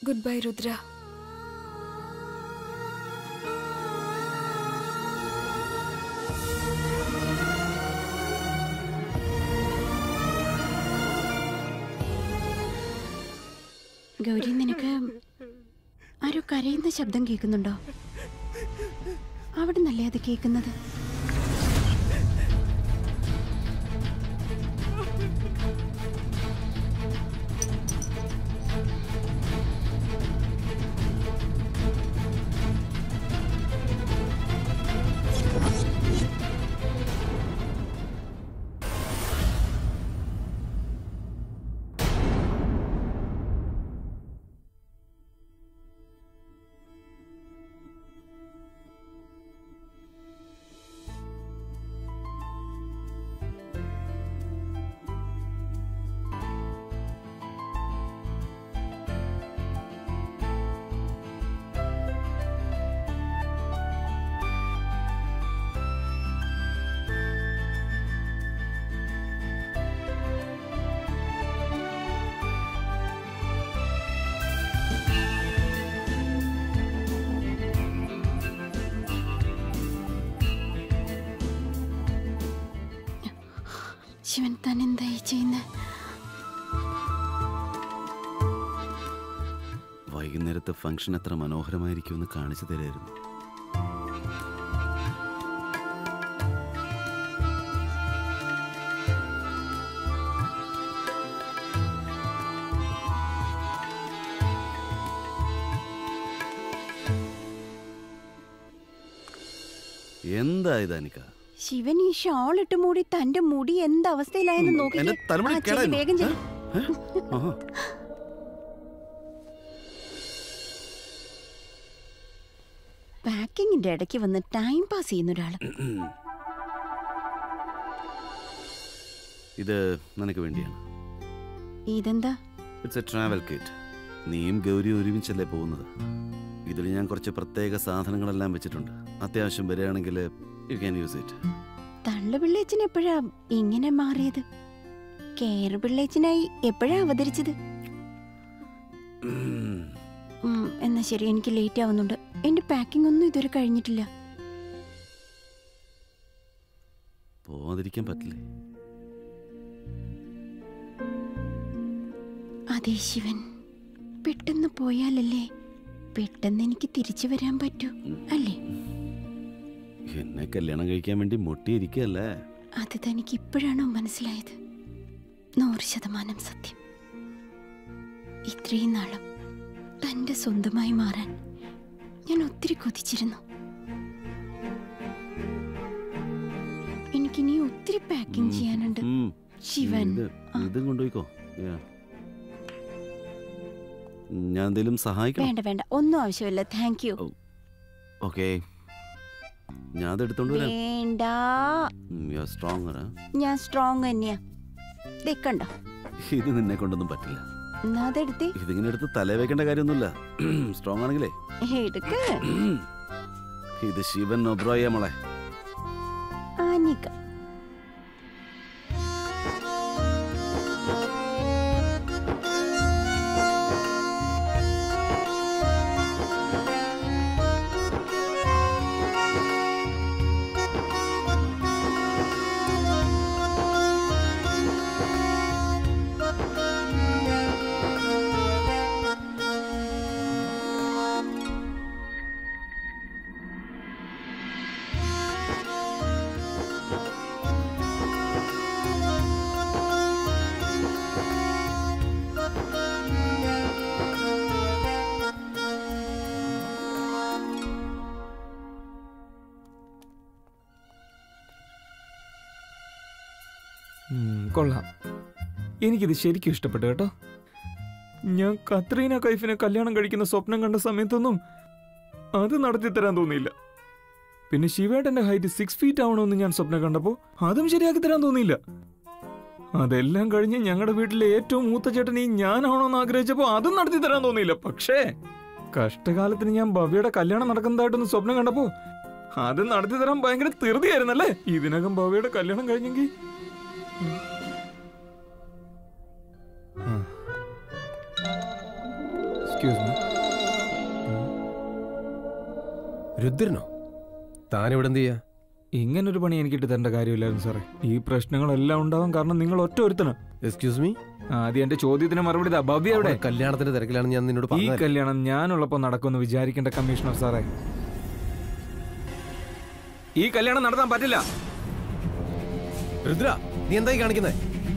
Good bye Rudra Gauri നിനക്ക് ആരോ കരയുന്ന ശബ്ദം കേൾക്കുന്നുണ്ടോ അവിടെ നല്ലേ അത് കേൾക്കുന്നത് ശിവൻ താൻ എന്തായി ചെയ്യുന്നത് വൈകുന്നേരത്തെ ഫംഗ്ഷൻ എത്ര മനോഹരമായിരിക്കുമെന്ന് കാണിച്ചു തരായിരുന്നു എന്താ ഇതാനിക്ക ശിവൻ ഈ ഷോൾ ഇട്ട് മൂടി തന്റെ മുടി എന്ത് അവസ്ഥയിലായെന്ന് നോക്കി എന്റെ തലമുടി കേടായിരുന്നു. വേഗം ചെയ്യ്. ആഹാ. പാക്കിങ്ങിന്റെ ഇടയ്ക്ക് വന്ന് ടൈം പാസ് ചെയ്യുന്ന ഒരാള് ഇത് നിനക്ക് വേണ്ടിയാണ് ഇതെന്താ ഇറ്റ്സ് എ ട്രാവൽ കിറ്റ് നീയും ഗൗരി ഒരുമിച്ചല്ലേ പോകുന്നത് ഇതിൽ ഞാൻ കുറച്ച് പ്രത്യേക സാധനങ്ങളെല്ലാം വെച്ചിട്ടുണ്ട് അത്യാവശ്യം വരികയാണെങ്കിൽ യു ക്യാൻ യൂസ് ഇറ്റ് തള്ളു പിള്ളേച്ചൻ എപ്പോഴാ ഇങ്ങനെ മാറിയത് കെയർ പിള്ളേച്ചനായി എപ്പോഴാ അവതരിച്ചത് ഉം, എന്നാ ശരി എനിക്ക് ലേറ്റ് ആവുന്നുണ്ട് എന്റെ പാക്കിംഗ് ഒന്നും ഇതുവരെ കഴിഞ്ഞിട്ടില്ല പോവാതിരിക്കാൻ പറ്റില്ലേ അതെ ശിവൻ പെട്ടെന്ന് പോയാലല്ലേ പെട്ടെന്ന് എനിക്ക് തിരിച്ചു വരാൻ പറ്റൂ അല്ലേ എന്നെ കല്യാണം കഴിക്കാൻ വേണ്ടി മുട്ടിയിരിക്കല്ലേ അത് തനിക്ക് ഇപ്പോഴാണോ മനസ്സിലായത് നൂറ് ശതമാനം സത്യം ഇത്രയും നാളും തന്റെ സ്വന്തമായി മാറാൻ ഞാൻ ഒത്തിരി കൊതിച്ചിരുന്നു എനിക്കിനി ഒത്തിരി പാക്കിംഗ് ചെയ്യാനുണ്ട് ഉം. ശിവൻ ഇത് ഇതും കൊണ്ടുപോയിക്കോ Yeah. ഞാൻ എന്തെങ്കിലും സഹായിക്കണം വേണ്ട വേണ്ട ഒന്നും ആവശ്യമില്ല താങ്ക് യു ഓക്കെ ഞാൻ അത് എടുത്തോണ്ട് വരാം വേണ്ട സ്ട്രോങ് ഞാൻ സ്ട്രോങ് തന്നെയാ വെക്കണ്ടോ ഇത് നിന്നെ കൊണ്ടൊന്നും പറ്റില്ല എന്നാ അതെടുത്തി ഇതിങ്ങനെ എടുത്ത് തലേ വെക്കേണ്ട കാര്യമൊന്നുമില്ല സ്ട്രോങ് ആണെങ്കിലേ എടുക്ക് ഇത് ശിവൻ ഒബ്രോയ മോളെ ആനിക്ക ഉം, കൊള്ളാം എനിക്കിത് ശരിക്കും ഇഷ്ടപ്പെട്ടു കേട്ടോ ഞാൻ കത്രീന കൈഫിനെ കല്യാണം കഴിക്കുന്ന സ്വപ്നം കണ്ട സമയത്തൊന്നും അത് നടത്തി തരാൻ തോന്നിയില്ല പിന്നെ ശിവേട്ടന്റെ ഹൈറ്റ് സിക്സ് ഫീറ്റ് ആവണമെന്ന് ഞാൻ സ്വപ്നം കണ്ടപ്പോൾ അതും ശരിയാക്കി തരാൻ തോന്നിയില്ല അതെല്ലാം കഴിഞ്ഞ് ഞങ്ങളുടെ വീട്ടിലെ ഏറ്റവും മൂത്ത ചേട്ടൻ ഈ ഞാനാവണമെന്ന് ആഗ്രഹിച്ചപ്പോൾ അതും നടത്തി തരാൻ തോന്നിയില്ല പക്ഷേ കഷ്ടകാലത്തിന് ഞാൻ ഭവ്യയുടെ കല്യാണം നടക്കുന്നതായിട്ടൊന്ന് സ്വപ്നം കണ്ടപ്പോൾ അത് നടത്തി തരാൻ ഭയങ്കര ധൃതിയായിരുന്നല്ലേ ഇതിനകം ഭവ്യയുടെ കല്യാണം കഴിഞ്ഞെങ്കിൽ എക്സ്ക്യൂസ് മീ രുദ്രനോ താൻ ഇവിടെ എന്ത് ചെയ്യാ ഇങ്ങനൊരു പണി എനിക്കിട്ട് തരേണ്ട കാര്യമില്ലായിരുന്നു സാറേ ഈ പ്രശ്നങ്ങളെല്ലാം ഉണ്ടാവാൻ കാരണം നിങ്ങൾ ഒറ്റ ഒരുത്തന് എക്സ്ക്യൂസ് മീ ആദ്യം എന്റെ ചോദ്യത്തിന് മറുപടി ഇതാ ഭവ്യ എവിടെ കല്യാണത്തിന്റെ തിരക്കിലാണ് ഞാൻ നിന്നോട് ഈ പറഞ്ഞത് കല്യാണം ഞാനുള്ളപ്പോ നടക്കുമെന്ന് വിചാരിക്കേണ്ട കമ്മീഷണർ സാറേ ഈ കല്യാണം നടത്താൻ പറ്റില്ല രുദ്ര നീ എന്തായി കാണിക്കുന്നേ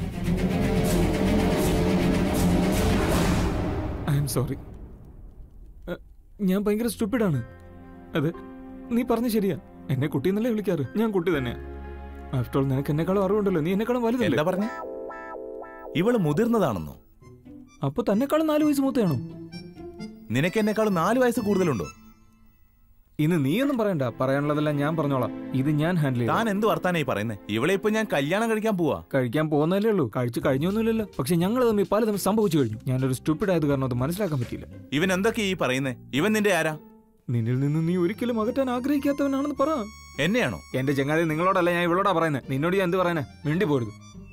ഐ എം സോറി ഞാൻ ഭയങ്കര സ്റ്റുപ്പിഡാണ് അത് നീ പറഞ്ഞ ശരിയാ എന്നെ കുട്ടി എന്നല്ലേ വിളിക്കാറ് ഞാൻ കുട്ടി തന്നെയാ ആഫ്റ്റർ ഓൾ നിനക്ക് എന്നെക്കാളും അറിവുണ്ടല്ലോ നീ എന്നെക്കാളും വലുതല്ലേ എന്താ പറഞ്ഞ ഇവള് മുതിർന്നതാണെന്നോ അപ്പൊ തന്നെക്കാളും നാല് വയസ്സ് മൂത്തയാണോ നിനക്ക് എന്നെക്കാളും നാല് വയസ്സ് കൂടുതലുണ്ടോ ഇന്ന് നീയൊന്നും പറയണ്ട പറയാനുള്ളതെല്ലാം ഞാൻ പറഞ്ഞോളാം ഇത് ഞാൻ ഹാൻഡിൽ ചെയ്യാം താൻ എന്ത് വർത്താനായി പറയുന്നേ ഇവളെ ഇപ്പൊ ഞാൻ കല്യാണം കഴിക്കാൻ പോവാ കഴിക്കാൻ പോകുന്നതല്ലേ ഉള്ളൂ കഴിച്ചു കഴിഞ്ഞൊന്നുമില്ലല്ലോ പക്ഷെ ഞങ്ങൾ തമ്മിൽ പലതും സംഭവിച്ചു കഴിഞ്ഞു ഞാനൊരു സ്റ്റുപ്പിഡ് ആയത് കാരണം അത് മനസ്സിലാക്കാൻ പറ്റിയില്ല ഇവൻ എന്തൊക്കെയാ ഈ പറയുന്നേ ഇവൻ നിന്റെ ആരാ നിന്നിൽ നിന്ന് നീ ഒരിക്കലും അകറ്റാൻ ആഗ്രഹിക്കാത്തവനാണെന്ന് പറ എന്നെയാണോ എന്റെ ചങ്ങാതി നിങ്ങളോടല്ല ഞാൻ ഇവളോടാ പറയുന്നത് നിന്നോട് ഞാൻ എന്ത് പറയാനേ മിണ്ടി പോരുത്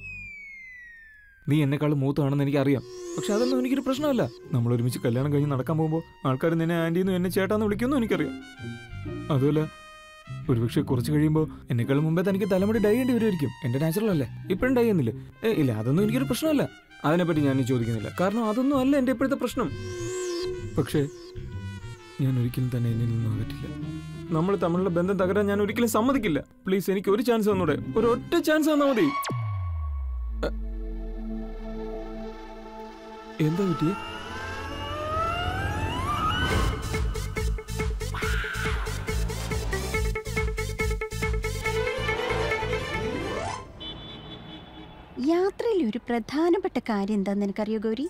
നീ എന്നെക്കാളും മൂത്താണെന്ന് എനിക്കറിയാം പക്ഷെ അതൊന്നും എനിക്കൊരു പ്രശ്നമല്ല നമ്മൾ ഒരുമിച്ച് കല്യാണം കഴിഞ്ഞ് നടക്കാൻ പോകുമ്പോൾ ആൾക്കാർ നിന്നെ ആന്റിന്നും എന്നെ ചേട്ടാന്ന് വിളിക്കുമെന്നും എനിക്കറിയാം അതുമല്ല ഒരുപക്ഷെ കുറച്ച് കഴിയുമ്പോൾ എന്നെക്കാളും മുമ്പേ തനിക്ക് തലമുടി ഡൈ ചെയ്യേണ്ടി വരുമായിരിക്കും എന്റെ നാച്ചുറൽ അല്ലേ ഇപ്പോഴും ഡൈ ചെയ്യുന്നില്ല ഏ ഇല്ല അതൊന്നും എനിക്കൊരു പ്രശ്നമല്ല അതിനെപ്പറ്റി ഞാൻ ഇനി ചോദിക്കുന്നില്ല കാരണം അതൊന്നും അല്ല എന്റെ ഇപ്പോഴത്തെ പ്രശ്നം പക്ഷേ ഞാൻ ഒരിക്കലും തന്നെ എന്നിൽ നിന്നും അകറ്റില്ല നമ്മൾ തമ്മിലുള്ള ബന്ധം തകരാൻ ഞാൻ ഒരിക്കലും സമ്മതിക്കില്ല പ്ലീസ് എനിക്ക് ഒരു ചാൻസ് തന്നൂടെ ഒരു ഒറ്റ ചാൻസ് തന്നാ മതി അ, എന്താ പറ്റിയേ യാത്രയിൽ ഒരു പ്രധാനപ്പെട്ട കാര്യം എന്താന്ന് നിനക്കറിയോ ഗൗരി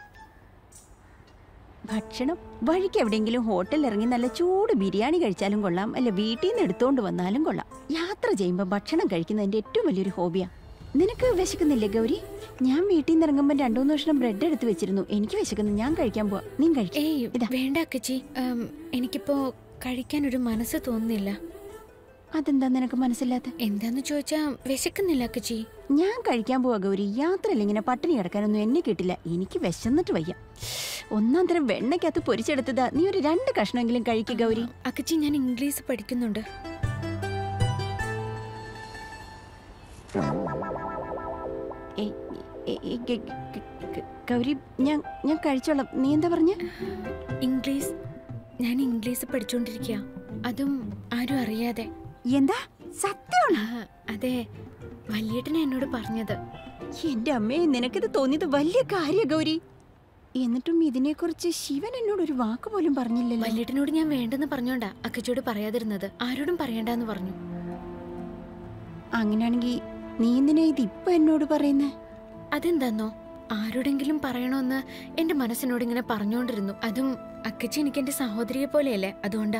ഭക്ഷണം വഴിക്ക് എവിടെയെങ്കിലും ഹോട്ടലിൽ ഇറങ്ങി നല്ല ചൂട് ബിരിയാണി കഴിച്ചാലും കൊള്ളാം അല്ല വീട്ടിൽ നിന്ന് എടുത്തോണ്ട് വന്നാലും കൊള്ളാം യാത്ര ചെയ്യുമ്പോൾ ഭക്ഷണം കഴിക്കുന്നത് എൻ്റെ ഏറ്റവും വലിയൊരു ഹോബിയാ നിനക്ക് വിശക്കുന്നില്ലേ ഗൗരി ഞാൻ വീട്ടിൽ നിന്ന് ഇറങ്ങുമ്പോൾ രണ്ടു മൂന്ന് വർഷം ബ്രെഡ് എടുത്ത് വെച്ചിരുന്നു എനിക്ക് വിശക്കുന്നു ഞാൻ കഴിക്കാൻ പോവാ നീ കഴിക്കും ഏയ് ഇതാ. വേണ്ട അക്കച്ചി ഉം, എനിക്കിപ്പോ കഴിക്കാൻ ഒരു മനസ്സ് തോന്നുന്നില്ല അതെന്താ നിനക്ക് മനസ്സിലാത്ത എന്താന്ന് ചോദിച്ചാ വിശക്കുന്നില്ല അക്കച്ചി ഞാൻ കഴിക്കാൻ പോവാ ഗൗരി യാത്രയിൽ ഇങ്ങനെ പട്ടിണി കിടക്കാനൊന്നും എന്നെ കിട്ടില്ല എനിക്ക് വിശന്നിട്ട് വയ്യ ഒന്നാം തരം വെണ്ണയ്ക്കകത്ത് പൊരിച്ചെടുത്തതാ നീ ഒരു രണ്ട് കഷ്ണമെങ്കിലും കഴിക്കുക ഗൗരി അക്കച്ചി ഞാൻ ഇംഗ്ലീഷ് പഠിക്കുന്നുണ്ട് ഏയ്, ഏയ്, ഏയ്, ഗ- ഗ- ഗ- ഗൗരി ഞാൻ ഞാൻ കഴിച്ചോളാം നീ എന്താ പറഞ്ഞ ഇംഗ്ലീഷ് ഞാൻ ഇംഗ്ലീഷ് പഠിച്ചുകൊണ്ടിരിക്കുക അതും ആരും അറിയാതെ എന്താ സത്യമാണ് ആ, അതെ വല്യേട്ടനെ എന്നോട് പറഞ്ഞത് എന്റെ അമ്മേ നിനക്കിത് തോന്നിയത് വലിയ കാര്യ ഗൗരി എന്നിട്ടും ഇതിനെക്കുറിച്ച് ശിവൻ എന്നോട് ഒരു വാക്ക് പോലും പറഞ്ഞില്ലല്ലോ വല്യേട്ടനോട് ഞാൻ വേണ്ടെന്ന് പറഞ്ഞോണ്ടാ അക്കച്ചിയോട് പറയാതിരുന്നത് ആരോടും പറയണ്ടെന്ന് പറഞ്ഞു അങ്ങനെയാണെങ്കിൽ നീ എന്തിനാ ഇത് ഇപ്പൊ എന്നോട് പറയുന്നേ അതെന്താന്നോ ആരോടെങ്കിലും പറയണമെന്ന് എന്റെ മനസ്സിനോട് ഇങ്ങനെ പറഞ്ഞുകൊണ്ടിരുന്നു അതും അക്കച്ചി എനിക്ക് എന്റെ സഹോദരിയെ പോലെയല്ലേ അതുകൊണ്ടാ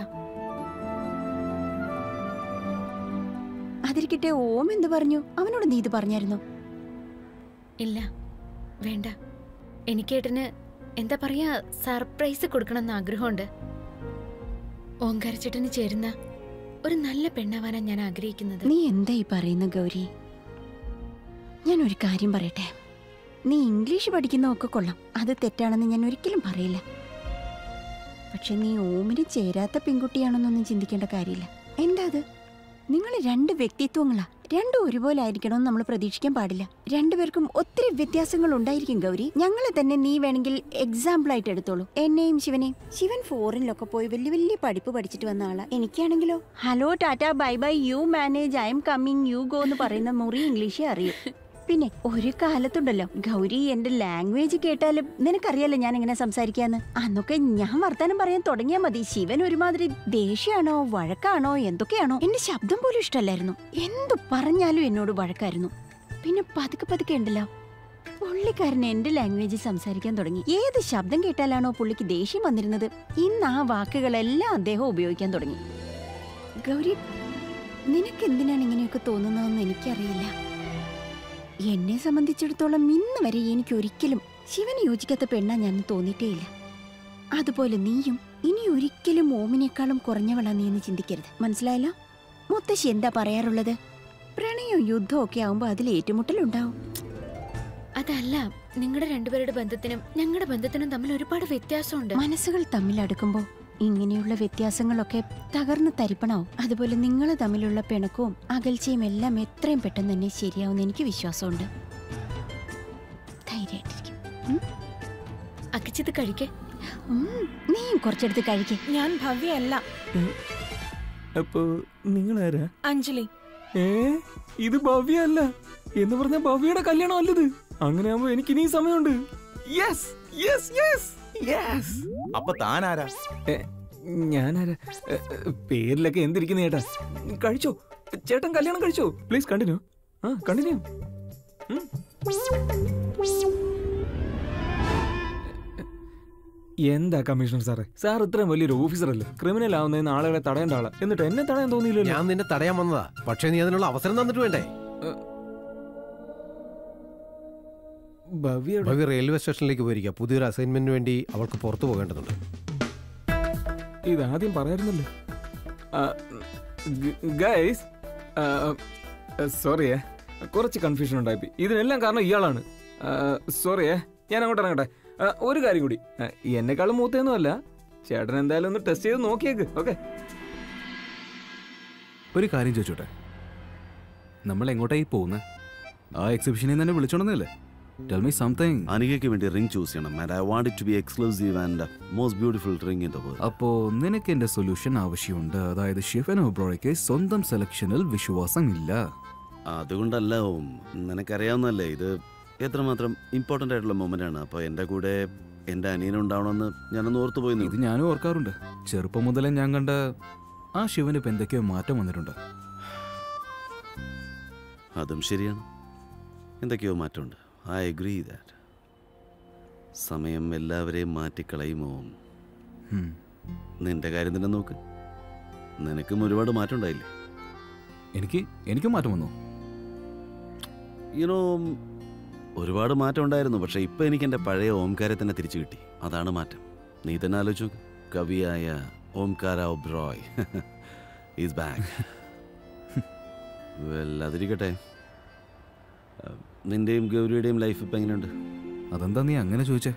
അതിരിക്കട്ടെ ഓം എന്ത് പറഞ്ഞു അവനോട് നീ ഇത് പറഞ്ഞായിരുന്നോ ഇല്ല വേണ്ട എനിക്കേട്ടന് എന്താ പറയാ സർപ്രൈസ് കൊടുക്കണമെന്ന് ആഗ്രഹമുണ്ട് ഓങ്കാരച്ചേട്ടന് ചേരുന്ന ഒരു നല്ല പെണ്ണാവാനാ ഞാൻ ആഗ്രഹിക്കുന്നത് നീ എന്താ ഈ പറയുന്ന ഗൗരി ഞാൻ ഒരു കാര്യം പറയട്ടെ നീ ഇംഗ്ലീഷ് പഠിക്കുന്നതൊക്കെ കൊള്ളാം അത് തെറ്റാണെന്ന് ഞാൻ ഒരിക്കലും പറയില്ല പക്ഷെ നീ ഓമിന് ചേരാത്ത പെൺകുട്ടിയാണെന്നൊന്നും ചിന്തിക്കേണ്ട കാര്യമില്ല എന്താ അത് നിങ്ങൾ രണ്ട് വ്യക്തിത്വങ്ങളാ രണ്ടും ഒരുപോലെ ആയിരിക്കണമെന്ന് നമ്മൾ പ്രതീക്ഷിക്കാൻ പാടില്ല രണ്ടുപേർക്കും ഒത്തിരി വ്യത്യാസങ്ങൾ ഉണ്ടായിരിക്കും ഗൗരി ഞങ്ങളെ തന്നെ നീ വേണമെങ്കിൽ എക്സാമ്പിൾ ആയിട്ട് എടുത്തോളൂ എന്നെയും ശിവനെയും ശിവൻ ഫോറിനിലൊക്കെ പോയി വലിയ വലിയ പഠിപ്പ് പഠിച്ചിട്ട് വന്ന ആളാ എനിക്കാണെങ്കിലോ hello tata bye bye you manage I'm coming you go എന്ന് പറയുന്ന മുറി ഇംഗ്ലീഷേ അറിയൂ പിന്നെ ഒരു കാലത്തുണ്ടല്ലോ ഗൗരി എന്റെ ലാംഗ്വേജ് കേട്ടാലും നിനക്കറിയാലോ ഞാൻ എങ്ങനെ സംസാരിക്കാന്ന് അന്നൊക്കെ ഞാൻ വർത്താനം പറയാൻ തുടങ്ങിയാൽ മതി ശിവൻ ഒരുമാതിരി ദേഷ്യാണോ വഴക്കാണോ എന്തൊക്കെയാണോ എന്റെ ശബ്ദം പോലും ഇഷ്ടമല്ലായിരുന്നു എന്തു പറഞ്ഞാലും എന്നോട് വഴക്കായിരുന്നു പിന്നെ പതുക്കെ പതുക്കെ ഉണ്ടല്ലോ പുള്ളിക്കാരൻ എന്റെ ലാംഗ്വേജിൽ സംസാരിക്കാൻ തുടങ്ങി ഏത് ശബ്ദം കേട്ടാലാണോ പുള്ളിക്ക് ദേഷ്യം വന്നിരുന്നത് ഇന്ന് ആ വാക്കുകളെല്ലാം അദ്ദേഹം ഉപയോഗിക്കാൻ തുടങ്ങി ഗൗരി നിനക്ക് എന്തിനാണ് ഇങ്ങനെയൊക്കെ തോന്നുന്നതെന്ന് എനിക്കറിയില്ല എന്നെ സംബന്ധിച്ചിടത്തോളം ഇന്ന് വരെ എനിക്ക് ഒരിക്കലും ശിവന് യോജിക്കാത്ത പെണ്ണാ ഞാൻ തോന്നിയിട്ടേയില്ല അതുപോലെ നീയും ഇനി ഒരിക്കലും ഓമിനേക്കാളും കുറഞ്ഞവളാ നീ എന്ന് ചിന്തിക്കരുത് മനസ്സിലായല്ലോ മുത്തശ്ശി എന്താ പറയാറുള്ളത് പ്രണയവും യുദ്ധവും ഒക്കെ ആവുമ്പോ അതിൽ ഏറ്റുമുട്ടലുണ്ടാവും അതല്ല നിങ്ങളുടെ രണ്ടുപേരുടെ ബന്ധത്തിനും ഞങ്ങളുടെ ബന്ധത്തിനും തമ്മിൽ ഒരുപാട് വ്യത്യാസമുണ്ട് മനസ്സുകൾ തമ്മിൽ അടുക്കുമ്പോൾ ഇങ്ങനെയുള്ള വ്യത്യാസങ്ങളൊക്കെ തകർന്ന് തരിപ്പണാവും അതുപോലെ നിങ്ങൾ തമ്മിലുള്ള പിണക്കവും അകൽച്ചയും എല്ലാം എത്രയും പെട്ടെന്ന് തന്നെ ശരിയാവുന്ന എനിക്ക് വിശ്വാസമുണ്ട് ധൈര്യമായിട്ടിരിക്കും ഉം? അക്കിച്ചിത് കഴിക്കേ ഉം, നീയും കുറച്ചെടുത്ത് കഴിക്കേ ഞാൻ ഭവ്യയല്ല അപ്പോ നിങ്ങളാരാ അഞ്ജലി ഏ ഇത് ഭവ്യ അല്ല എന്ന് പറഞ്ഞ ഭവ്യയുടെ കല്യാണം അല്ലത് അങ്ങനെയാകുമ്പോ എനിക്ക് ഇനി സമയമുണ്ട് യെസ് യെസ് യെസ് യെസ് അപ്പൊ താൻ ആരാ ഞാനാരാ എ, എ, പേരിലൊക്കെ എന്തിരിക്കുന്ന ചേട്ടാ കഴിച്ചോ ചേട്ടൻ കല്യാണം കഴിച്ചോ പ്ലീസ് കണ്ടിന്യൂ ആ കണ്ടിന്യൂ എന്താ കമ്മീഷണർ സാറേ സാർ ഇത്രയും വലിയൊരു ഓഫീസറല്ലേ ക്രിമിനൽ ആവുന്നതിന് ആളുകളെ തടയേണ്ട ആളാ എന്നിട്ട് എന്നെ തടയാൻ തോന്നിയില്ലല്ലോ ഞാൻ നിന്നെ തടയാൻ വന്നതാ പക്ഷേ നീ അതിനുള്ള അവസരം തന്നിട്ട് വേണ്ടേ ഭവ്യയുടെ ഭവ്യ റെയിൽവേ സ്റ്റേഷനിലേക്ക് പോയിരിക്കുക പുതിയൊരു അസൈൻമെന്റിന് വേണ്ടി അവൾക്ക് പുറത്തു പോകേണ്ടതുണ്ട് ഇതാദ്യം പറയായിരുന്നല്ലോ ഗൈസ് സോറിയേ കുറച്ച് കൺഫ്യൂഷൻ ഉണ്ടായിപ്പോയി ഇതിനെല്ലാം കാരണം ഇയാളാണ് സോറിയേ ഞാൻ അങ്ങോട്ട് ഇറങ്ങട്ടെ ആ, ഒരു കാര്യം കൂടി ആ, എന്നെക്കാളും മൂത്തൊന്നും അല്ല ചേട്ടൻ എന്തായാലും ഒന്ന് ടെസ്റ്റ് ചെയ്ത് നോക്കിയേക്ക് ഓക്കെ ഒരു കാര്യം ചോദിച്ചോട്ടെ നമ്മൾ എങ്ങോട്ടായി പോകുന്നത് ആ എക്സിബിഷനിൽ തന്നെ വിളിച്ചോണ്ടെന്നല്ലേ ടെൽ മീ സംതിങ് അനികയ്ക്ക് വേണ്ടി റിംഗ് ചൂസ് ചെയ്യണം and I want it to be exclusive and most beautiful ring in the world അപ്പോ നിനക്ക് എന്റെ സൊല്യൂഷൻ ആവശ്യമുണ്ട് അതായത് ഷിഫൻ ഒബ്രോയ്ക്ക് സ്വന്തം സെലക്ഷനിൽ വിശ്വാസം ഇല്ല അതുകൊണ്ടല്ല ഓം നിനക്കറിയാവുന്നല്ലേ ഇത് എത്രമാത്രം ഇമ്പോർട്ടൻ്റ് ആയിട്ടുള്ള മൊമെൻ്റ് ആണ് അപ്പോൾ എൻ്റെ കൂടെ എൻ്റെ അനിയനുണ്ടാവണമെന്ന് ഞാനൊന്ന് ഓർത്തു പോയി ഇത് ഞാനും ഓർക്കാറുണ്ട് ചെറുപ്പം മുതലേ ഞാൻ കണ്ട ആ ശിവന് ഇപ്പൊ എന്തൊക്കെയോ മാറ്റം വന്നിട്ടുണ്ട് അതും ശരിയാണ് എന്തൊക്കെയോ മാറ്റമുണ്ട് ഐ അഗ്രി ദാറ്റ് സമയം എല്ലാവരെയും മാറ്റിക്കളയുമോ ഉം. നിന്റെ കാര്യം തന്നെ നോക്ക് നിനക്കും ഒരുപാട് മാറ്റം ഉണ്ടായില്ലേ എനിക്ക് എനിക്കും മാറ്റം വന്നു യുനോ ഒരുപാട് മാറ്റം ഉണ്ടായിരുന്നു പക്ഷെ ഇപ്പൊ എനിക്ക് എൻ്റെ പഴയ ഓംകാരെ തന്നെ തിരിച്ചു കിട്ടി അതാണ് മാറ്റം നീ തന്നെ ആലോചിച്ചു നോക്ക്. കവിയായ Omkara Oberoi is back well അതിരിക്കട്ടെ അഹ്, നിന്റെയും ഗൗരിയുടെയും ലൈഫ് ഇപ്പം എങ്ങനെയുണ്ട് അതെന്താ നീ അങ്ങനെ ചോദിച്ചേ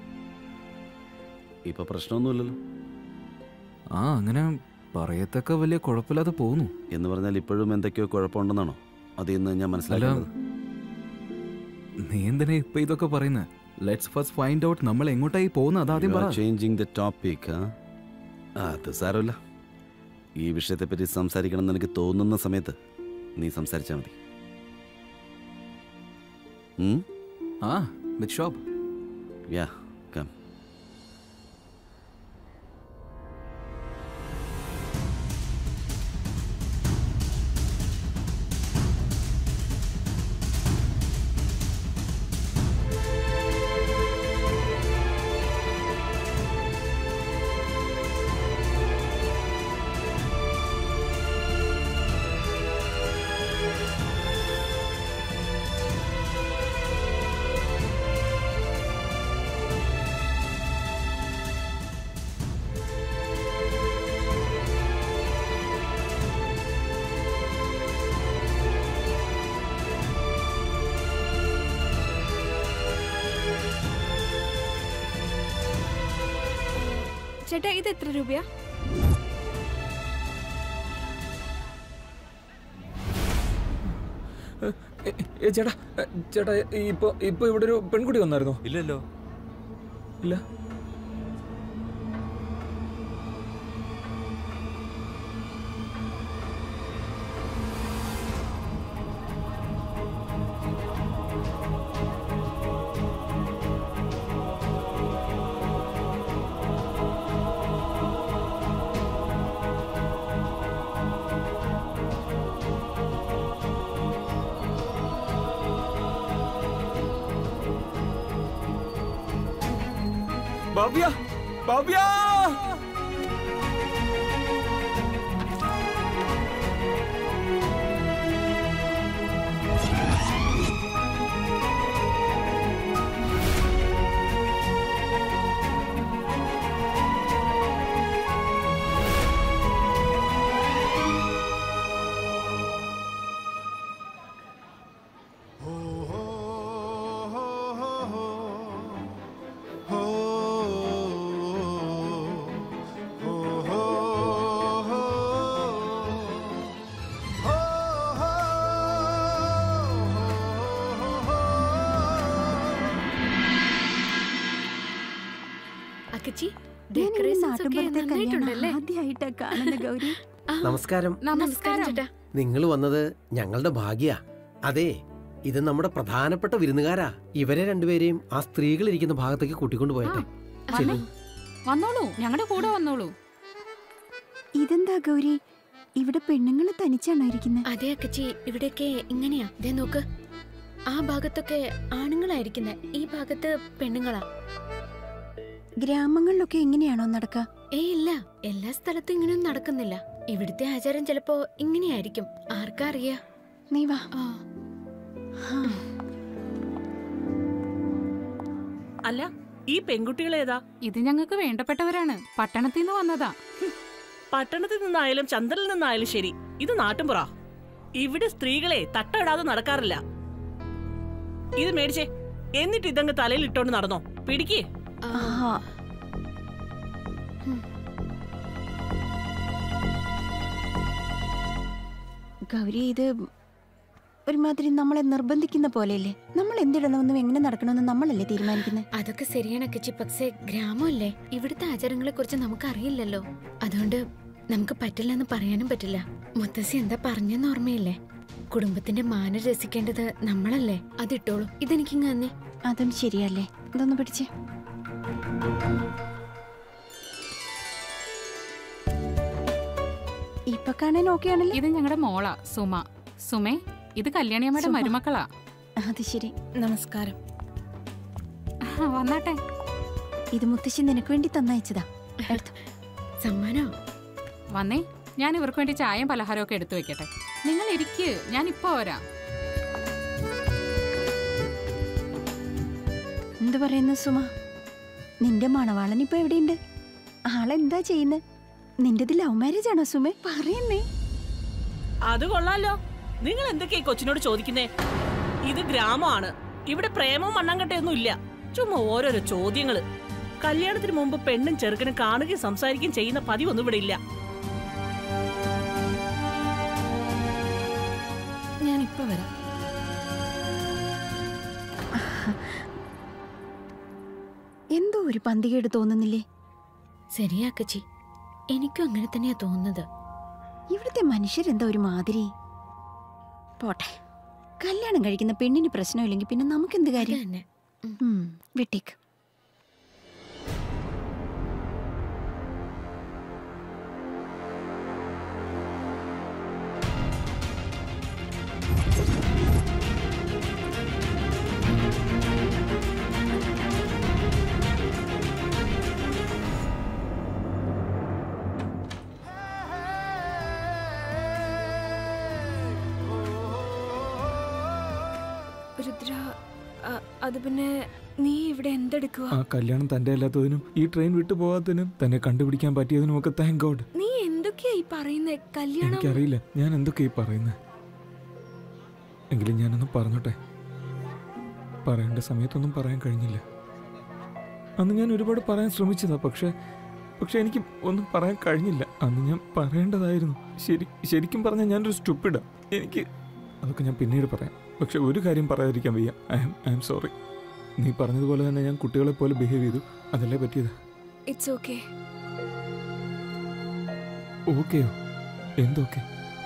ഇപ്പൊ പ്രശ്നമൊന്നുമില്ലല്ലോ ആ അങ്ങനെ പറയത്തക്ക വലിയ കുഴപ്പമില്ലാതെ പോകുന്നു എന്ന് പറഞ്ഞാൽ ഇപ്പോഴും എന്തൊക്കെയോ കുഴപ്പമുണ്ടെന്നാണോ അതിൽ നിന്ന് ഞാൻ അല്ല മനസ്സിലാക്കുന്നത് നീ എന്തിനാ ഇപ്പൊ ഇതൊക്കെ പറയുന്നത് ലെറ്റ്സ് ഫസ്റ്റ് ഫൈൻഡ് ഔട്ട് നമ്മൾ എങ്ങോട്ടായി പോകുന്നത് അതാദ്യം പറ ചേഞ്ചിങ് ദ ടോപ്പിക് അത് സാരമില്ല ഈ വിഷയത്തെപ്പറ്റി സംസാരിക്കണം എന്ന് എനിക്ക് തോന്നുന്ന സമയത്ത് നീ സംസാരിച്ചാൽ മതി ഉം? ആ വിത്ത് ഷോപ്പ് Yeah, come. ചേട്ടാ ഇത് എത്ര രൂപയാ ഏ, ഏ, ചേട്ടാ ഏ, ചേട്ടാ ഈ ഇപ്പൊ ഇപ്പൊ ഇവിടെ ഒരു പെൺകുട്ടി വന്നായിരുന്നോ ഇല്ലല്ലോ ഇല്ല ഭവ്യ ഭവ്യ അക്കച്ചി ഞാൻ ഈ ഡെക്കറേഷൻസ് ഒക്കെ നാട്ടുമ്പുറത്തെ നന്നായിട്ടുണ്ടല്ലേ കല്യാണം ആദ്യമായിട്ടാ കാണുന്ന ഗൗരി ആ, നമസ്കാരം നമസ്കാരം ചേട്ടാ നിങ്ങൾ വന്നത് ഞങ്ങളുടെ ഭാഗ്യ അതെ ഇത് നമ്മുടെ പ്രധാനപ്പെട്ട വിരുന്നുകാരാ ഇവരെ രണ്ടുപേരെയും ആ സ്ത്രീകൾ ഇരിക്കുന്ന ഭാഗത്തേക്ക് കൂട്ടിക്കൊണ്ട് പോയട്ടെ ചെല്ലു വന്നോളൂ ഞങ്ങളുടെ കൂടെ വന്നോളൂ ഇതെന്താ ഗൗരി ഇവിടെ പെണ്ണുങ്ങൾ തനിച്ചാണോ ഇരിക്കുന്നത് അതെ അക്കച്ചി ഇവിടെയൊക്കെ ഇങ്ങനെയാ ദേ നോക്ക് ആ ഭാഗത്തൊക്കെ ആണുങ്ങളായിരിക്കുന്നെ ഈ ഭാഗത്ത് പെണ്ണുങ്ങളാ ഗ്രാമങ്ങളിലൊക്കെ എങ്ങനെയാണോ നടക്കുക ഏയ് ഇല്ല എല്ലാ സ്ഥലത്തും ഇങ്ങനെയൊന്നും നടക്കുന്നില്ല ഇവിടുത്തെ ആചാരം ചിലപ്പോ ഇങ്ങനെയായിരിക്കും ആർക്കാ അറിയാ നീ വാ ആ ഹാ. അല്ല ഈ പെൺകുട്ടികൾ ഏതാ ഇത് ഞങ്ങൾക്ക് വേണ്ടപ്പെട്ടവരാണ് പട്ടണത്തിൽ നിന്ന് വന്നതാ പട്ടണത്തിൽ നിന്നായാലും ചന്ദ്രനിൽ നിന്നായാലും ശരി ഇത് നാട്ടുംപുറ ഇവിടെ സ്ത്രീകളെ തട്ടയിടാതെ നടക്കാറില്ല ഇത് മേടിച്ചേ എന്നിട്ട് ഇതങ്ങ് തലയിൽ ഇട്ടോണ്ട് നടന്നോ പിടിക്കേ ആ, ആഹാ. ഗൗരി ഇത് ഒരുമാതിരി നമ്മളെ നിർബന്ധിക്കുന്ന പോലെയല്ലേ നമ്മൾ എന്തിടണമെന്നും എങ്ങനെ നടക്കണമെന്നും നമ്മളല്ലേ തീരുമാനിക്കുന്നത് അതൊക്കെ ശരിയാണ് അക്കച്ചി പക്ഷേ ഗ്രാമമല്ലേ ഇവിടുത്തെ ആചാരങ്ങളെ കുറിച്ച് നമുക്ക് അറിയില്ലല്ലോ അതുകൊണ്ട് നമുക്ക് പറ്റില്ലെന്ന് പറയാനും പറ്റില്ല മുത്തശ്ശി എന്താ പറഞ്ഞെന്ന് ഓർമ്മയില്ലേ കുടുംബത്തിന്റെ മാനം രസിക്കേണ്ടത് നമ്മളല്ലേ അതിട്ടോളൂ ഇതെനിക്കിങ്ങ് തന്നെ അതും ശരിയല്ലേ ഇതൊന്ന് പിടിച്ചേ ഇപ്പൊ കാണാൻ ഓക്കെ ആണല്ലോ ഇത് ഞങ്ങളുടെ മോളാ സുമ സുമേ ഇത് കല്യാണിയമ്മയുടെ സുമ. മരുമക്കളാ അത് ശരി നമസ്കാരം ആ, വന്നാട്ടെ ഇത് മുത്തശ്ശി നിനക്ക് വേണ്ടി തന്നയച്ചതാ എടുത്തോ. സമ്മാനോ വന്നേ ഞാൻ ഇവർക്ക് വേണ്ടി ചായയും പലഹാരവും ഒക്കെ എടുത്തു വെക്കട്ടെ നിങ്ങൾ ഇരിക്ക് ഞാൻ ഇപ്പൊ വരാം എന്ത് പറയുന്നു സുമ നിന്റെ മണവാളൻ ഇപ്പൊ എവിടെയുണ്ട് ആളെന്താ ചെയ്യുന്നത് നിന്റേത് ലവ് മാരേജ് ആണോ സുമേ പറയുന്നേ അത് കൊള്ളാലോ നിങ്ങൾ എന്തൊക്കെയാ ഈ കൊച്ചിനോട് ചോദിക്കുന്നേ ഇത് ഗ്രാമമാണ് ഇവിടെ പ്രേമവും മണ്ണാങ്കട്ടയൊന്നും ഇല്ല ചുമ്മാ ഓരോരോ ചോദ്യങ്ങള് കല്യാണത്തിന് മുമ്പ് പെണ്ണും ചെറുക്കനും കാണുകയും സംസാരിക്കുകയും ചെയ്യുന്ന പതിവൊന്നും ഇവിടെ ഇല്ല ഞാൻ ഇപ്പൊ വരാം എന്തോ ഒരു പന്തികേട് തോന്നുന്നില്ലേ ശരിയാ അക്കച്ചി എനിക്കും അങ്ങനെ തന്നെയാ തോന്നുന്നത് ഇവിടുത്തെ മനുഷ്യരെന്താ ഒരു മാതിരി പോട്ടെ കല്യാണം കഴിക്കുന്ന പെണ്ണിന് പ്രശ്നമില്ലെങ്കിൽ പിന്നെ നമുക്കെന്ത് അത് കാര്യം തന്നെ ഉം, വിട്ടേക്ക് രുദ്ര അ- അത് പിന്നെ നീ ഇവിടെ എന്തെടുക്കുക ആ കല്യാണം തന്റെ അല്ലാത്തതിനും ഈ ട്രെയിൻ വിട്ടു പോകാത്തതിനും തന്നെ കണ്ടുപിടിക്കാൻ പറ്റിയതിനും ഒക്കെ താങ്ക് ഗോഡ് നീ എന്തൊക്കെയാ ഈ പറയുന്നേ കല്യാണം എനിക്കറിയില്ല ഞാൻ എന്തൊക്കെയാ ഈ പറയുന്നത് എങ്കിലും ഞാനൊന്ന് പറഞ്ഞോട്ടെ പറയേണ്ട സമയത്തൊന്നും പറയാൻ കഴിഞ്ഞില്ല അന്ന് ഞാൻ ഒരുപാട് പറയാൻ ശ്രമിച്ചതാ പക്ഷെ പക്ഷെ എനിക്ക് ഒന്നും പറയാൻ കഴിഞ്ഞില്ല അന്ന് ഞാൻ പറയേണ്ടതായിരുന്നു ശരി ശരിക്കും പറഞ്ഞാൽ ഞാനൊരു സ്റ്റുപ്പിഡാ എനിക്ക് അതൊക്കെ ഞാൻ പിന്നീട് പറയാം പക്ഷെ ഒരു കാര്യം പറയാതിരിക്കാൻ വയ്യ I am I am sorry നീ പറഞ്ഞതുപോലെ തന്നെ ഞാൻ കുട്ടികളെ പോലെ ബിഹേവ് ചെയ്തു അതല്ലേ പറ്റിയത് ഇറ്റ്സ് ഓക്കെ ഓക്കെയോ എന്തൊക്കെ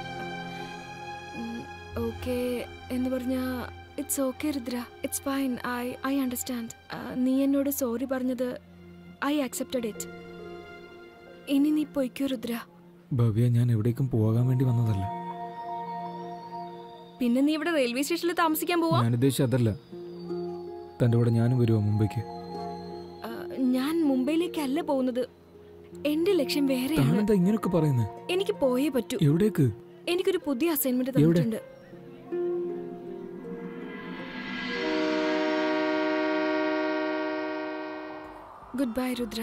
ഓക്കെ എന്ന് പറഞ്ഞാ it's okay Rudra it's fine I I understand നീ എന്നോട് സോറി പറഞ്ഞത് ഐ ആക്സെപ്റ്റഡ് ഇറ്റ് ഇനി നീ പൊയ്ക്കോ രുദ്ര ഭവ്യ ഞാൻ എവിടേക്കും പോകാൻ വേണ്ടി വന്നതല്ല പിന്നെ നീ ഇവിടെ റെയിൽവേ സ്റ്റേഷനിൽ താമസിക്കാൻ പോവാ ഞാൻ ഉദ്ദേശിച്ച അതല്ല തൻ്റെ കൂടെ ഞാനും വരുമോ മുംബൈക്ക് ആ, ഞാൻ മുംബൈയിലേക്കല്ല പോകുന്നത് എന്റെ ലക്ഷ്യം വേറെയാണ് താനെന്താ ഇങ്ങനൊക്കെ പറയുന്നത് എനിക്ക് പോയേ പറ്റൂ എവിടേക്ക് എനിക്കൊരു പുതിയ അസൈൻമെന്റ് എവിടെ? തന്നിട്ടുണ്ട് ഗുഡ് ബൈ രുദ്ര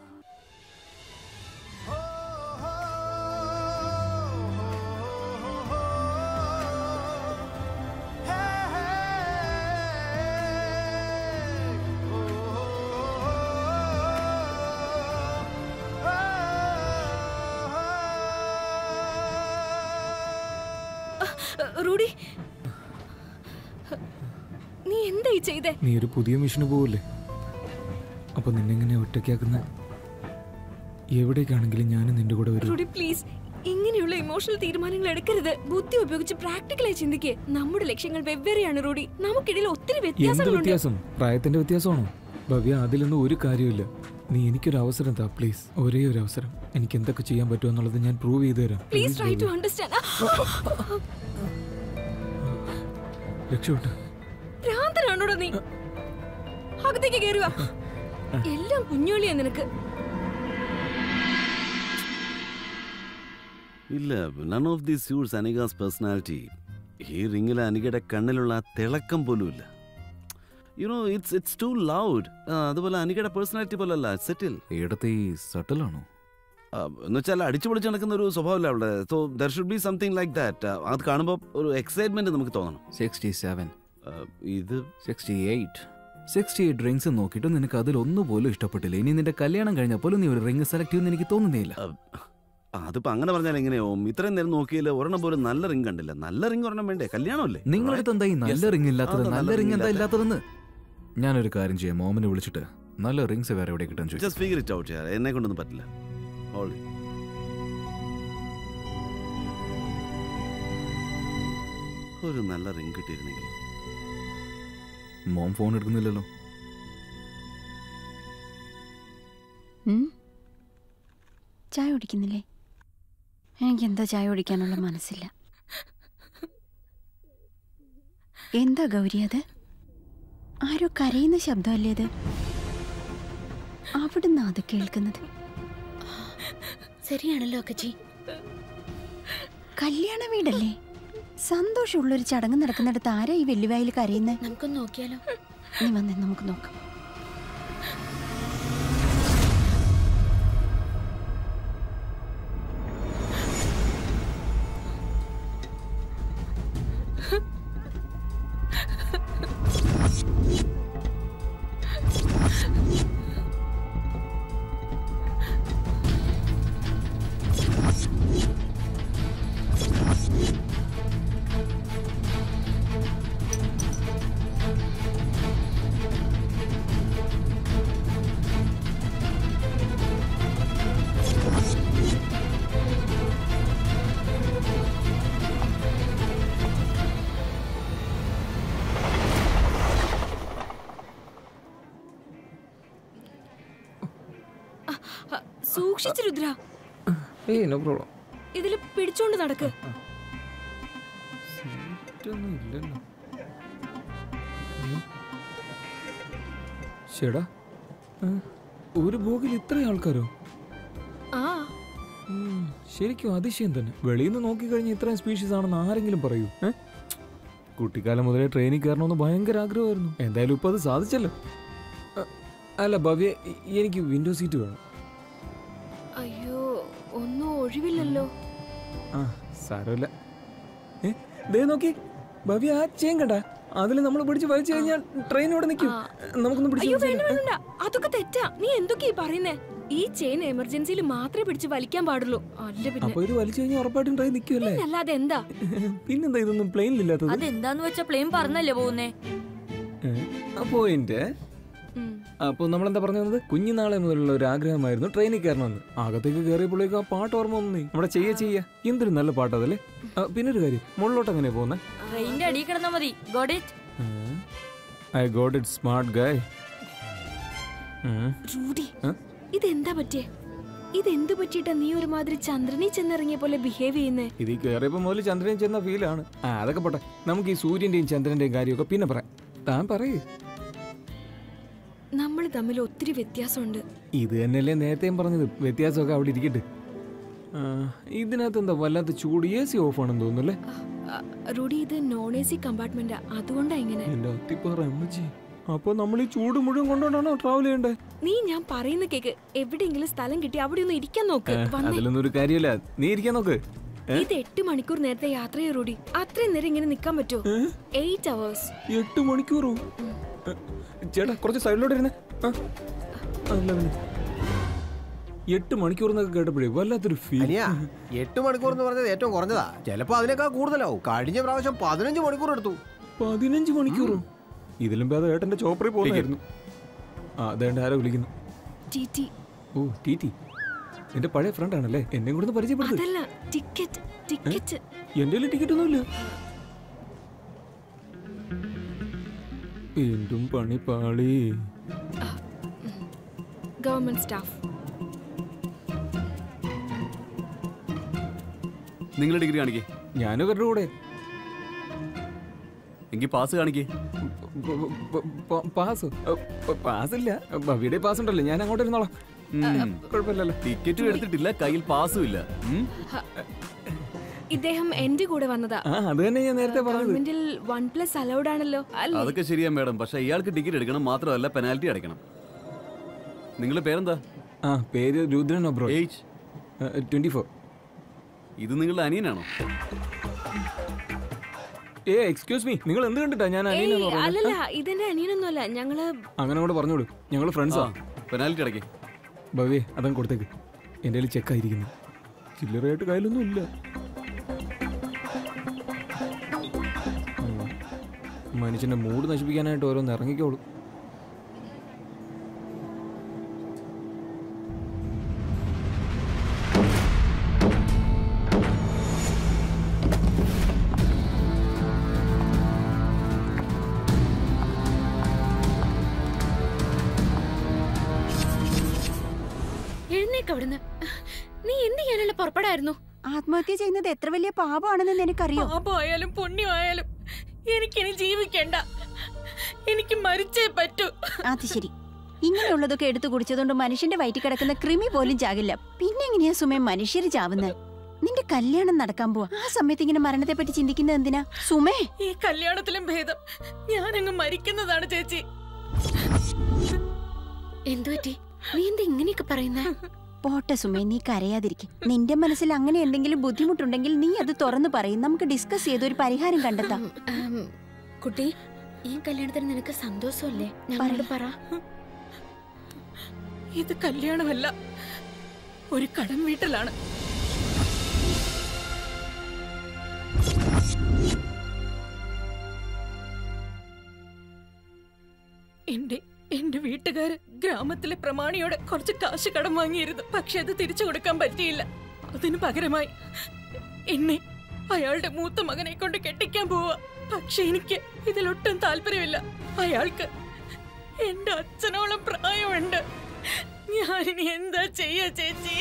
റൂഡി നീ എന്തായി ചെയ്തേ നീ ഒരു പുതിയ മിഷന് പോവല്ലേ അപ്പൊ നിന്നെങ്ങനെ ഒറ്റയ്ക്കാക്കുന്ന എവിടേക്കാണെങ്കിലും ഞാനും നിന്റെ കൂടെ വരും റൂഡി പ്ലീസ് ഇങ്ങനെയുള്ള ഇമോഷണൽ തീരുമാനങ്ങൾ എടുക്കരുത് ബുദ്ധി ഉപയോഗിച്ച് പ്രാക്ടിക്കലായി ചിന്തിക്ക് നമ്മുടെ ലക്ഷ്യങ്ങൾ വെവ്വേറെയാണ് റൂഡി നമുക്കിടയിൽ ഒത്തിരി എന്ത് വ്യത്യാസങ്ങളുണ്ട് വ്യത്യാസം പ്രായത്തിന്റെ വ്യത്യാസമാണോ ഭവ്യ അതിലൊന്നും ഒരു കാര്യമില്ല നീ എനിക്കൊരു അവസരം താ പ്ലീസ് ഒരേ ഒരു അവസരം എനിക്ക് എന്തൊക്കെ ചെയ്യാൻ പറ്റുമെന്നുള്ളത് ഞാൻ പ്രൂവ് ചെയ്തു തരാം please Please, try to Bhavya. Understand രക്ഷപ്പെട്ടു ഭ്രാന്തനാണോടാ നീ അകത്തേക്ക് കയറുക എല്ലാം കുഞ്ഞോളിയാ നിനക്ക് ഇല്ല none of these suits Anika's personality ഈ റിങ്ങിലെ അനികയുടെ കണ്ണിലുള്ള ആ തിളക്കം പോലും ഇല്ല you know it's it's too loud അതുപോലെ അനികയുടെ പേഴ്സണാലിറ്റി പോലല്ല സെറ്റിൽ ഏടത്തെ ഈ സട്ടലാണോ എന്ന് വെച്ചാൽ അടിച്ചു പൊളിച്ച് നടക്കുന്ന ഒരു സ്വഭാവമല്ല അവിടെ so there should be something like that അത് കാണുമ്പോൾ ഒരു എക്സൈറ്റ്മെന്റ് നമുക്ക് തോന്നണം സിക്സ്റ്റി സെവൻ ഇത് sixty eight sixty eight rings നോക്കിയിട്ട് നിനക്ക് അതിൽ ഒന്നുപോലും ഇഷ്ടപ്പെട്ടില്ല ഇനി നിന്റെ കല്യാണം കഴിഞ്ഞപ്പോലും നീ ഒരു റിങ് സെലക്ട് ചെയ്യുമെന്ന് എനിക്ക് തോന്നുന്നില്ല അതിപ്പോ അങ്ങനെ പറഞ്ഞാൽ എങ്ങനെയാവും ഇത്രയും നേരം നോക്കിയാൽ ഒരെണ്ണം പോലും നല്ല റിങ് കണ്ടില്ല നല്ല റിങ് ഒരെണ്ണം വേണ്ടേ കല്യാണമല്ലേ നിങ്ങളടുത്ത് എന്താ ഈ നല്ല Yes. റിങ് ഇല്ലാത്തത് അതെന്താ നല്ല നല്ല റിങ് ring എന്താ ഇല്ലാത്തെ? ഇല്ലാത്തതെന്ന് ഞാനൊരു കാര്യം ചെയ്യാം മോമനെ വിളിച്ചിട്ട് നല്ല റിങ്സ് വേറെ എവിടെ കിട്ടാൻ ചോദിച്ചു ജസ്റ്റ് ഫിഗർ ഇറ്റ് ഔട്ട് ചെയ്യാം എന്നെ കൊണ്ടൊന്നും പറ്റില്ല Hold it. ഒരു നല്ല റിങ് കിട്ടിയിരുന്നെങ്കിൽ മോം ഫോൺ എടുക്കുന്നില്ലല്ലോ ഉം? ചായ കുടിക്കുന്നില്ലേ എനിക്ക് എന്താ ചായ കുടിക്കാനുള്ള മനസ്സില്ല എന്താ ഗൗരി അത് ആരോ കരയുന്ന ശബ്ദമല്ലേ അത് അവിടുന്ന് അത് കേൾക്കുന്നത് ശരിയാണല്ലോ അക്കച്ചി കല്യാണ വീടല്ലേ സന്തോഷമുള്ളൊരു ചടങ്ങ് നടക്കുന്നിടത്ത് ആരാ ഈ വെല്ലുവായിൽ കരയുന്നത് നമുക്കൊന്ന് നോക്കിയാലോ നീ വന്നേ നമുക്ക് നോക്കാം സൂക്ഷിച്ചു രുദ്ര ഏയ് നോ പ്രോബ്ലം ഇതില് പിടിച്ചോണ്ട് നടക്ക് സീറ്റൊന്നും ഇല്ലല്ലോ ഉം. ശ്ശെടാ ആ, ഒരു ബോഗിൽ ഇത്രയും ആൾക്കാരോ ആ ഉം, ശരിക്കും അതിശയം തന്നെ വെളിയിൽ നിന്ന് നോക്കിക്കഴിഞ്ഞാൽ ഇത്രയും സ്പീഷീസ് ആണെന്ന് ആരെങ്കിലും പറയൂ ഏ? കുട്ടിക്കാലം മുതലേ ട്രെയിനിൽ കയറണമെന്ന് ഭയങ്കര ആഗ്രഹമായിരുന്നു എന്തായാലും ഇപ്പൊ അത് സാധിച്ചല്ലോ അ, അല്ല ഭവ്യ എ- എനിക്ക് വിൻഡോ സീറ്റ് വേണം അയ്യോ ഒന്നും ഒഴിവില്ലല്ലോ ആ സാരമില്ല ഏ ദേ നോക്കി ഭവ്യ ആ ചെയിൻ കണ്ട അതിൽ നമ്മൾ പിടിച്ച് വലിച്ചു കഴിഞ്ഞാൽ ട്രെയിൻ ഇവിടെ നിൽക്കും നമുക്കൊന്ന് പിടിച്ച് അയ്യോ വേണ്ട വലിച്ചാലോ? വേണ്ട അതൊക്കെ തെറ്റാ നീ എന്തൊക്കെയാ പറയുന്നേ ഈ ചെയിൻ എമർജൻസിയിൽ മാത്രമേ പിടിച്ച് വലിക്കാൻ പാടുള്ളൂ അല്ല പിന്നെ അപ്പൊ ഇത് വലിച്ചു കഴിഞ്ഞാൽ ഉറപ്പായിട്ടും ട്രെയിൻ നിൽക്കുമല്ലേ അല്ലാതെ എന്താ പിന്നെന്താ ഇതൊന്നും പ്ലെയിനിലില്ലാത്തത് അതെന്താന്ന് വെച്ചാ പ്ലെയിൻ പറഞ്ഞല്ലേ പോകുന്നേ പോയിന്റ് ഉം. അപ്പോൾ നമ്മൾ എന്താ പറഞ്ഞു വന്നത് കുഞ്ഞുനാളെ മുതലുള്ള ഒരു ആഗ്രഹമായിരുന്നു ട്രെയിനിൽ കയറണമെന്ന് അകത്തേക്ക് കയറിയപ്പോഴേക്കും ആ പാട്ട് ഓർമ്മ വന്നേ നമ്മുടെ ചെയ്യ ചെയ്യ എന്തൊരു നല്ല പാട്ടതല്ലേ ആ, പിന്നെ ഒരു കാര്യം മുകളിലോട്ട് എങ്ങനെയാ പോകുന്നത് ട്രെയിനിന്റെ അടിയിൽ കിടന്നാ മതി got it I got it smart guy Rudy ഇതെന്താ പറ്റിയേ ഇതെന്ത് പറ്റിയിട്ടാ നീ ഒരുമാതിരി ചന്ദ്രനിൽ ചെന്നിറങ്ങിയ പോലെ ബിഹേവ് ചെയ്യുന്നേ ഇതിൽ കയറിയപ്പോ മുതൽ ചന്ദ്രൻ ചെന്ന ഫീലാണ് ആ അതൊക്കെ പോട്ടെ നമുക്ക് ഈ സൂര്യന്റെയും ചന്ദ്രന്റെയും കാര്യമൊക്കെ പിന്നെ പറയാം താൻ പറയൂ നമ്മൾ തമ്മിൽ ഒത്തിരി വ്യത്യാസമുണ്ട് ഇത് തന്നെയല്ലേ നേരത്തെയും പറഞ്ഞത് വ്യത്യാസമൊക്കെ അവിടെ ഇരിക്കട്ടെ ആ, ഇതിനകത്ത് എന്താ വല്ലാത്ത ചൂട് എ സി ഓഫ് ആണെന്ന് തോന്നുന്നല്ലേ ആ, റൂഡി ഇത് നോൺ എ സി കമ്പാർട്ട്മെന്റാ അതുകൊണ്ടാ ഇങ്ങനെ എന്റെ അത്തിപ്പാറ അമ്മച്ചി അപ്പൊ നമ്മൾ ഈ ചൂട് മുഴുവൻ കൊണ്ടോണ്ടാണോ ട്രാവൽ ചെയ്യണ്ടേ നീ ഞാൻ പറയുന്ന കേക്ക് എവിടെയെങ്കിലും സ്ഥലം കിട്ടി അവിടെ ഒന്ന് ഇരിക്കാൻ നോക്ക് വന്നേ അതിലൊന്നും ഒരു കാര്യമില്ല നീ ഇരിക്കാൻ നോക്ക് ഏ? ഇത് എട്ട് മണിക്കൂർ നേരത്തെ യാത്രയെ റൂഡി അത്രയും നേരം ഇങ്ങനെ നിക്കാൻ പറ്റുമോ എയ്റ്റ് അവേഴ്സ് എട്ട് മണിക്കൂറോ ഏ, ചേട്ടാ കുറച്ച് സൈഡിലോട്ട് ഇരുന്നേ ആ. അല്ല പിന്നെ. എട്ട് മണിക്കൂർ എന്നൊക്കെ കേട്ടപ്പോഴേ വല്ലാത്തൊരു ഫീൽ അനിയാ എട്ട് മണിക്കൂർ എന്ന് പറഞ്ഞത് ഏറ്റവും കുറഞ്ഞതാ ചിലപ്പോ അതിനേക്കാൾ കൂടുതലാവും കഴിഞ്ഞ പ്രാവശ്യം പതിനഞ്ച് മണിക്കൂർ എടുത്തു പതിനഞ്ച് മണിക്കൂറോ ഇതിലും ഭേദം ഏട്ടന്റെ ചോപ്പറിൽ പോകുന്നായിരുന്നു ആ അതേണ്ട ആരോ വിളിക്കുന്നു T T O T T എന്റെ പഴയ ഫ്രണ്ട് ആണല്ലേ എന്നെ കൂടെ പരിചയപ്പെടുത്ത് അതല്ല ടിക്കറ്റ് ടിക്കറ്റ് എന്റെ ടിക്കറ്റ് ഒന്നുമില്ല വീണ്ടും പണി പാളി ഗവൺമെന്റ് സ്റ്റാഫ് നിങ്ങൾ ഡിഗ്രി കാണിക്കേ ഞാനും ഇവരുടെ കൂടെ എങ്കിൽ പാസ് കാണിക്കേ പാസ് പാസ് ഇല്ല ഭവിയുടെ പാസ് ഉണ്ടല്ലോ ഞാൻ അങ്ങോട്ട് ഇരുന്നോളാം കുഴപ്പമില്ലല്ലോ ടിക്കറ്റും എടുത്തിട്ടില്ല കയ്യിൽ പാസും ഇല്ല ഉം? ഇദ്ദേഹം എന്റെ കൂടെ വന്നതാ ആ അത് തന്നെ ഞാൻ നേരത്തെ പറഞ്ഞത് ഗവൺമെന്റിൽ വൺ പ്ലസ് അലൗഡ് ആണല്ലോ അല്ലേ അതൊക്കെ ശരിയാ മേഡം പക്ഷെ ഇയാൾക്ക് ടിക്കറ്റ് എടുക്കണം മാത്രമല്ല പെനാൽറ്റി അടയ്ക്കണം നിങ്ങളുടെ പേരെന്താ ആ പേര് Rudran Oberoi age twenty four ഇത് നിങ്ങളുടെ അനിയനാണോ ഏ എക്സ്ക്യൂസ് മീ നിങ്ങൾ എന്ത് കണ്ടിട്ടാ ഞാൻ ഏയ്, അനിയനെന്ന് പറഞ്ഞത് അല്ലല്ല ഇതെന്റെ അനിയനൊന്നുമല്ല ഞങ്ങള് അങ്ങനെ കൂടെ പറഞ്ഞോളൂ ഞങ്ങൾ ഫ്രണ്ട്സാ പെനാൽറ്റി അടയ്ക്കേ ഭവ്യേ അതങ്ങ് കൊടുത്തേക്ക് എൻ്റെ കയ്യിൽ ചെക്കായിരിക്കുന്നു ചില്ലറയായിട്ട് കയ്യിലൊന്നും ഇല്ല ഉം. മനുഷ്യന്റെ മൂഡ് നശിപ്പിക്കാനായിട്ട് ഓരോന്ന് ഇറങ്ങിക്കോളൂ എഴുന്നേക്ക് അവിടുന്ന് നീ എന്ത് ചെയ്യാനുള്ള പുറപ്പെടായിരുന്നു ആത്മഹത്യ ചെയ്യുന്നത് എത്ര വലിയ പാപമാണെന്ന് നിനക്കറിയോ പാപമായാലും പുണ്യമായാലും എനിക്കിനി ജീവിക്കണ്ട എനിക്ക് മരിച്ചേ പറ്റൂ അത് ശരി ഇങ്ങനെയുള്ളതൊക്കെ എടുത്തു കുടിച്ചതുകൊണ്ട് മനുഷ്യന്റെ വയറ്റിൽ കിടക്കുന്ന കൃമി പോലും ചാകില്ല പിന്നെ എങ്ങനെയാ സുമേ മനുഷ്യര് ചാവുന്നത് നിന്റെ കല്യാണം നടക്കാൻ പോവാ ആ സമയത്ത് ഇങ്ങനെ മരണത്തെ പറ്റി ചിന്തിക്കുന്നത് എന്തിനാ സുമേ ഈ കല്യാണത്തിലും ഭേദം ഞാനങ്ങ് മരിക്കുന്നതാണ് ചേച്ചി എന്തുപറ്റി നീ എന്താ ഇങ്ങനെയൊക്കെ പറയുന്ന പോട്ടെ സുമേ നീ കരയാതിരിക്കും നിന്റെ മനസ്സിൽ അങ്ങനെ എന്തെങ്കിലും ബുദ്ധിമുട്ടുണ്ടെങ്കിൽ നീ അത് തുറന്നു പറയും നമുക്ക് ഡിസ്കസ് ചെയ്ത് ഒരു പരിഹാരം കണ്ടെത്താം കുട്ടി ഈ കല്യാണത്തിന് നിനക്ക് സന്തോഷമല്ലേ ഞങ്ങളോട് പറ ഇത് കല്യാണമല്ല ഒരു കടം വീട്ടിലാണ് എന്റെ എന്റെ വീട്ടുകാര് ഗ്രാമത്തിലെ പ്രമാണിയോട് കുറച്ച് കാശ് കടം വാങ്ങിയിരുന്നു പക്ഷെ അത് തിരിച്ചു കൊടുക്കാൻ പറ്റിയില്ല അതിനു പകരമായി എന്നെ അയാളുടെ മൂത്ത മകനെ കൊണ്ട് കെട്ടിക്കാൻ പോവാ പക്ഷെ എനിക്ക് ഇതിലൊട്ടും താല്പര്യമില്ല അയാൾക്ക് എന്റെ അച്ഛനോളം പ്രായമുണ്ട് ഞാനിനി എന്താ ചെയ്യാ ചേച്ചി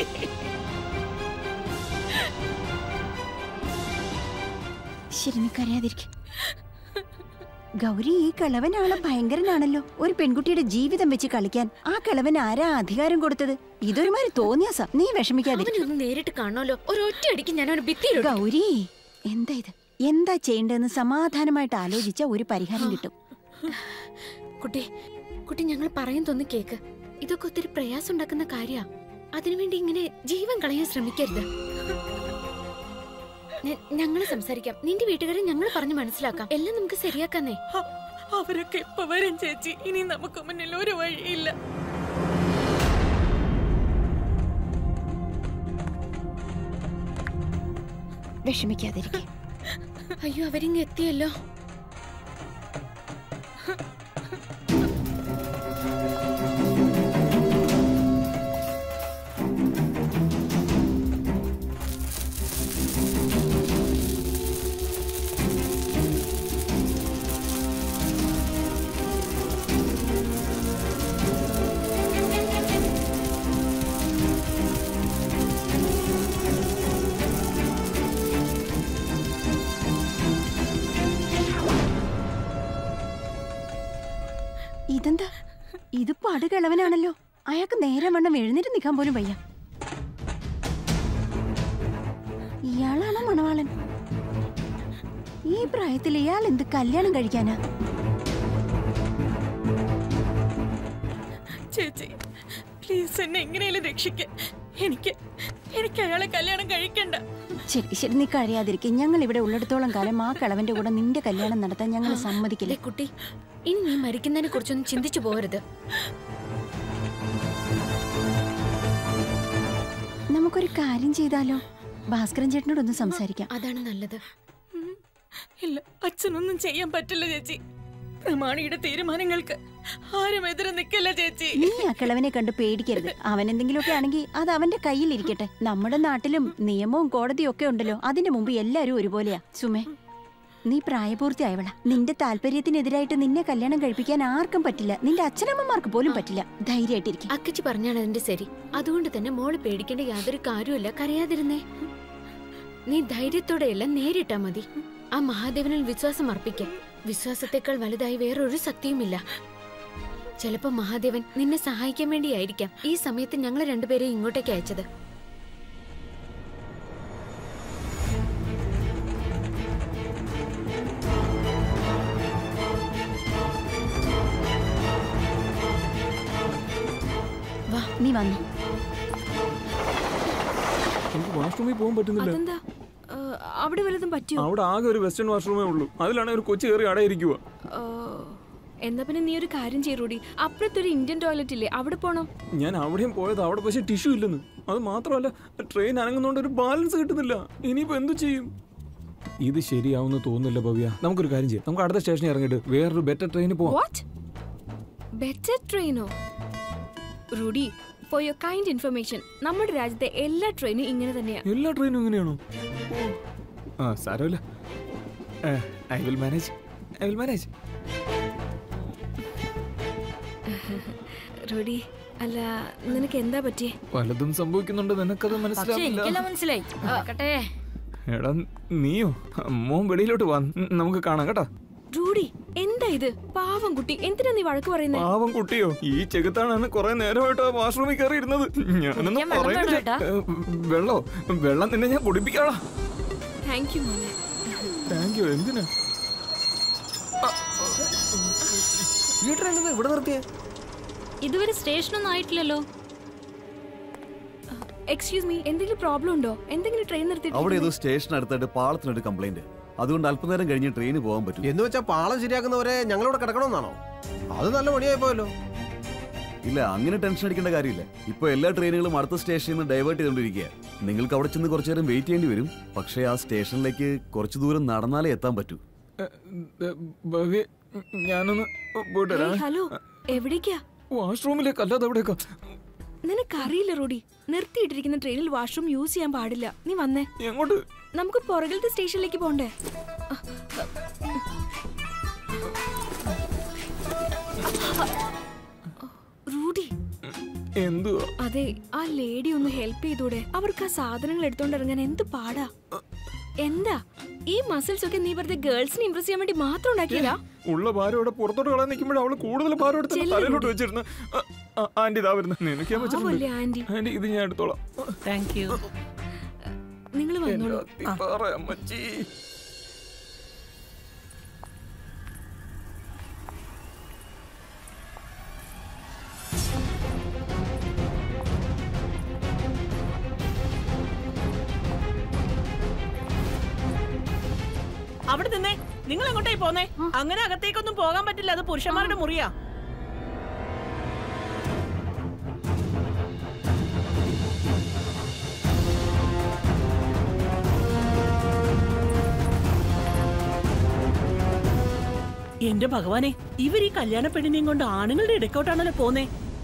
ശരി നീ കരയാതിരിക്കും ഗൗരി ഈ കിളവനാളെ ഭയങ്കരനാണല്ലോ ഒരു പെൺകുട്ടിയുടെ ജീവിതം വെച്ച് കളിക്കാൻ ആ കിളവൻ ആരാ അധികാരം കൊടുത്തത് ഇതൊരുമാതിരി തോന്നിയാസ നീ വിഷമിക്കാതിരിക്കും അവനൊന്ന് നേരിട്ട് കാണണമല്ലോ ഒരൊറ്റ അടിക്ക് ഞാൻ അവനെ ഭിത്തിയിലിടും ഗൗരി എന്താ ഇത് എന്താ ചെയ്യേണ്ടതെന്ന് സമാധാനമായിട്ട് ആലോചിച്ച ഒരു പരിഹാരം കിട്ടും കുട്ടി കുട്ടി ഞങ്ങൾ പറയും തോന്നി കേക്ക് ഇതൊക്കെ ഒത്തിരി പ്രയാസം ഉണ്ടാക്കുന്ന കാര്യാ അതിനുവേണ്ടി ഇങ്ങനെ ജീവൻ കളയാൻ ശ്രമിക്കരുത് ഞങ്ങൾ സംസാരിക്കാം നിന്റെ വീട്ടുകാരെ ഞങ്ങൾ പറഞ്ഞു മനസ്സിലാക്കാം എല്ലാം നമുക്ക് ശരിയാക്കാന്നേ അവരൊക്കെ ഇപ്പൊ വരും ചേച്ചി ഇനി നമുക്ക് മുന്നിൽ ഒരു വഴിയില്ല വിഷമിക്കാതിരിക്കും അയ്യോ അവരിങ്ങ് എത്തിയല്ലോ ഇതെന്താ ഇത് പടുകിളവനാണല്ലോ അയാൾക്ക് നേരെ വണ്ണം എഴുന്നേറ്റ് നിൽക്കാൻ പോലും വയ്യ ഇയാളാണോ മണവാളൻ ഈ പ്രായത്തിൽ ഇയാൾ എന്ത് കല്യാണം കഴിക്കാനാ ചേച്ചി പ്ലീസ് എന്നെ എങ്ങനെയാലും രക്ഷിക്ക എനിക്ക് എനിക്ക് അയാളെ കല്യാണം കഴിക്കണ്ട ശരി ശരി നീ കഴിയാതിരിക്കും ഞങ്ങൾ ഇവിടെ ഉള്ളിടത്തോളം കാലം ആ കിളവന്റെ കൂടെ നിന്റെ കല്യാണം നടത്താൻ ഞങ്ങൾ സമ്മതിക്കില്ല ദേ കുട്ടി ഇനി നീ മരിക്കുന്നതിനെ കുറിച്ചൊന്നും ചിന്തിച്ചു പോകരുത് നമുക്കൊരു കാര്യം ചെയ്താലോ ഭാസ്കരൻ ചേട്ടനോടൊന്ന് സംസാരിക്കാം അതാണ് നല്ലത് ഇല്ല അച്ഛനൊന്നും ചെയ്യാൻ പറ്റില്ല ചേച്ചി പ്രമാണിയുടെ തീരുമാനങ്ങൾക്ക് ആരും എതിരെ നിൽക്കില്ല ചേച്ചി നീ ആ കിളവനെ കണ്ട് പേടിക്കരുത് അവൻ എന്തെങ്കിലുമൊക്കെ ആണെങ്കിൽ അത് അവന്റെ കയ്യിൽ ഇരിക്കട്ടെ നമ്മുടെ നാട്ടിലും നിയമവും കോടതിയും ഒക്കെ ഉണ്ടല്ലോ അതിന്റെ മുമ്പ് എല്ലാരും ഒരുപോലെയാ സുമേ നീ പ്രായപൂർത്തിയായവള നിന്റെ താല്പര്യത്തിനെതിരായിട്ട് നിന്നെ കല്യാണം കഴിപ്പിക്കാൻ ആർക്കും പറ്റില്ല നിന്റെ അച്ഛനമ്മമാർക്ക് പോലും പറ്റില്ല ധൈര്യമായിട്ടിരിക്കും അക്കച്ചി പറഞ്ഞാണ് അതിന്റെ ശരി അതുകൊണ്ട് തന്നെ മോള് പേടിക്കേണ്ട യാതൊരു കാര്യമില്ല കരയാതിരുന്നേ നീ ധൈര്യത്തോടെയല്ല നേരിട്ടാ മതി ആ മഹാദേവനിൽ വിശ്വാസം അർപ്പിക്ക വിശ്വാസത്തെക്കാൾ വലുതായി വേറൊരു ശക്തിയുമില്ല ചിലപ്പോ മഹാദേവൻ നിന്നെ സഹായിക്കാൻ വേണ്ടിയായിരിക്കാം ഈ സമയത്ത് ഞങ്ങൾ രണ്ടുപേരെയും ഇങ്ങോട്ടേക്ക് അയച്ചത് വാ നീ വന്നു എനിക്ക് വാഷ്റൂമിൽ പോകാൻ പറ്റുന്നില്ല അതെന്താ ആ, അവിടെ വല്ലതും പറ്റിയോ അവിടെ ആകെ ഒരു വെസ്റ്റേൺ വാഷ്റൂമേ ഉള്ളൂ അതിലാണ് ഒരു കൊച്ചു കയറി അടയിരിക്കുക ആ, എന്നാ പിന്നെ നീ ഒരു കാര്യം ചെയ്യൂടി അപ്പുറത്തൊരു ഇന്ത്യൻ ടോയ്ലറ്റ് ഇല്ലേ അവിടെ പോണോ ഞാൻ അവിടെയും പോയത് അവിടെ പക്ഷേ ടിഷ്യൂ ഇല്ലെന്ന് അത് മാത്രമല്ല ട്രെയിൻ അനങ്ങുന്നോണ്ട് ഒരു ബാലൻസ് കിട്ടുന്നില്ല ഇനിയിപ്പോ എന്തു ചെയ്യും ഇത് ശരിയാവുന്ന തോന്നുന്നില്ല ഭവ്യ നമുക്കൊരു കാര്യം ചെയ്യാം നമുക്ക് അടുത്ത സ്റ്റേഷനിൽ ഇറങ്ങിയിട്ട് വേറൊരു ബെറ്റർ ട്രെയിനിൽ പോവാം വാട്ട് ബെറ്റർ ട്രെയിനോ Rudy for your kind information നമ്മുടെ രാജ്യത്തെ എല്ലാ ട്രെയിനും ഇങ്ങനെ തന്നെയാ എല്ലാ ട്രെയിനും ഇങ്ങനെയാണോ ആ സാരമില്ല I will manage I will manage Rudy അല്ല നിനക്ക് എന്താ പറ്റിയേ പലതും സംഭവിക്കുന്നുണ്ട് നിനക്കത് പക്ഷെ മനസ്സിലാവില്ല എനിക്കെല്ലാം മനസ്സിലായി നടക്കട്ടെ എടാ നീയോ മോൻ വെളിയിലോട്ട് വാ ഉം, നമുക്ക് കാണാം കേട്ടോ റൂഡി എന്താ ഇത് പാവം കുട്ടി എന്തിനാ നീ വഴക്ക് പറയുന്നേ പാവം കുട്ടിയോ ഈ ചെകുത്താണ് കുറെ നേരമായിട്ട് ആ വാഷ്റൂമിൽ കയറി ഇരുന്നത് ഞാനൊന്നും ഞാൻ വെള്ളം പറയുന്നില്ല വേണം കേട്ടാ. ഏ, വെള്ളോ വെള്ളം നിന്നെ ഞാൻ കുടിപ്പിക്കാളാ താങ്ക് യു മോനെ താങ്ക് യു എന്തിനാ ഈ ട്രെയിൻ ഇവിടെ നിർത്തിയേ ഇതുവരെ സ്റ്റേഷനൊന്നും ആയിട്ടില്ലല്ലോ എക്സ്ക്യൂസ് മീ എന്തെങ്കിലും പ്രോബ്ലം ഉണ്ടോ എന്തെങ്കിലും ട്രെയിൻ അവിടെ നിർത്തിയിട്ട് ഏതോ സ്റ്റേഷൻ അടുത്തായിട്ട് പാളത്തിനൊരു കംപ്ലൈന്റ് അതുകൊണ്ട് അല്പനേരം കഴിഞ്ഞ് ട്രെയിന് പോകാൻ പറ്റും എന്ന് വെച്ചാൽ പാളം ശരിയാക്കുന്നവരെ ഞങ്ങളിവിടെ കിടക്കണമെന്നാണോ അത് നല്ല പണിയായി പോയല്ലോ ഇല്ല അങ്ങനെ ടെൻഷൻ അടിക്കേണ്ട കാര്യമില്ല ഇപ്പൊ എല്ലാ ട്രെയിനുകളും അടുത്ത സ്റ്റേഷനിൽ നിന്ന് ഡൈവേർട്ട് ചെയ്തുകൊണ്ടിരിക്കുക നിങ്ങൾക്ക് അവിടെ ചെന്ന് കുറച്ചു നേരം വെയിറ്റ് ചെയ്യേണ്ടി വരും പക്ഷേ ആ സ്റ്റേഷനിലേക്ക് കുറച്ച് ദൂരം നടന്നാലേ എത്താൻ പറ്റൂ ഏ, ഏ, ഭവ്യ ഞാനൊന്ന് പോയിട്ട് വരാമേ. ഹലോ എവിടേക്കാ വാഷ്റൂമിലേക്ക് അല്ലാതെ എവിടേക്കാ നിനക്കറിയില്ല റൂഡി നിർത്തിയിട്ടിരിക്കുന്ന ട്രെയിനിൽ വാഷ്റൂം യൂസ് ചെയ്യാൻ പാടില്ല നീ വന്നേ എങ്ങോട്ട് നമുക്ക് പുറകിലത്തെ സ്റ്റേഷനിലേക്ക് പോണ്ടേ റൂഡി എന്തുവാ അതെ ആ ലേഡി ഒന്ന് ഹെൽപ്പ് ചെയ്തൂടെ അവർക്ക് ആ സാധനങ്ങൾ എടുത്തോണ്ട് ഇറങ്ങാൻ എന്ത് പാടാ എന്താ ഈ മസിൽസ് ഒക്കെ നീ വെറുതെ ഗേൾസിനെ ഇംപ്രസ് ചെയ്യാൻ വേണ്ടി മാത്രം ഉണ്ടാക്കിയതാ ഉള്ള ഭാരം ഇവിടെ പുറത്തോട്ട് കളയാൻ നിൽക്കുമ്പോൾ അവള് കൂടുതൽ ഭാരം എടുത്ത് ചെല്ല് തലയിലോട്ട് കുട്ടി. വെച്ചിരുന്നു ആ, ആ, ആന്റി ഇതാ വരുന്നു നിനക്ക് ഞാൻ വെച്ചിട്ടുണ്ട് പാവല്ലേ ആന്റി ആന്റി ഇത് ഞാൻ എടുത്തോളാം താങ്ക് യു നിങ്ങൾ വന്നോളൂ എന്റെ അത്തിപ്പാറ അമ്മച്ചി അവിടെ നിന്നേ നിങ്ങൾ എങ്ങോട്ടേ പോന്നേ അങ്ങനെ അകത്തേക്കൊന്നും പോകാൻ പറ്റില്ല അത് പുരുഷന്മാരുടെ മുറിയാ എന്റെ ഭഗവാനെ ഇവർ ഈ കല്യാണ പെണ്ണിനെയും കൊണ്ട് ആണുങ്ങളുടെ ഇടക്കോട്ടാണല്ലോ പോന്നേ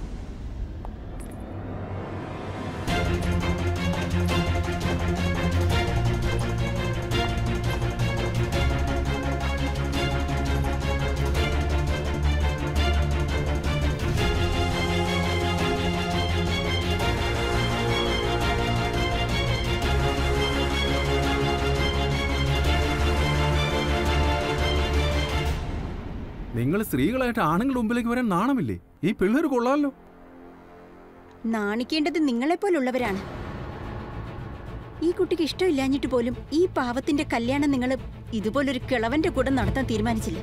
നിങ്ങൾ സ്ത്രീകളായിട്ട് ആണുങ്ങളുടെ മുമ്പിലേക്ക് വരാൻ നാണമില്ലേ ഈ പിള്ളേർ കൊള്ളാമല്ലോ നാണിക്കേണ്ടത് നിങ്ങളെപ്പോലുള്ളവരാണ് ഈ കുട്ടിക്ക് ഇഷ്ടമില്ലാഞ്ഞിട്ട് പോലും ഈ പാവത്തിന്റെ കല്യാണം നിങ്ങൾ ഇതുപോലൊരു കിളവന്റെ കൂടെ നടത്താൻ തീരുമാനിച്ചില്ല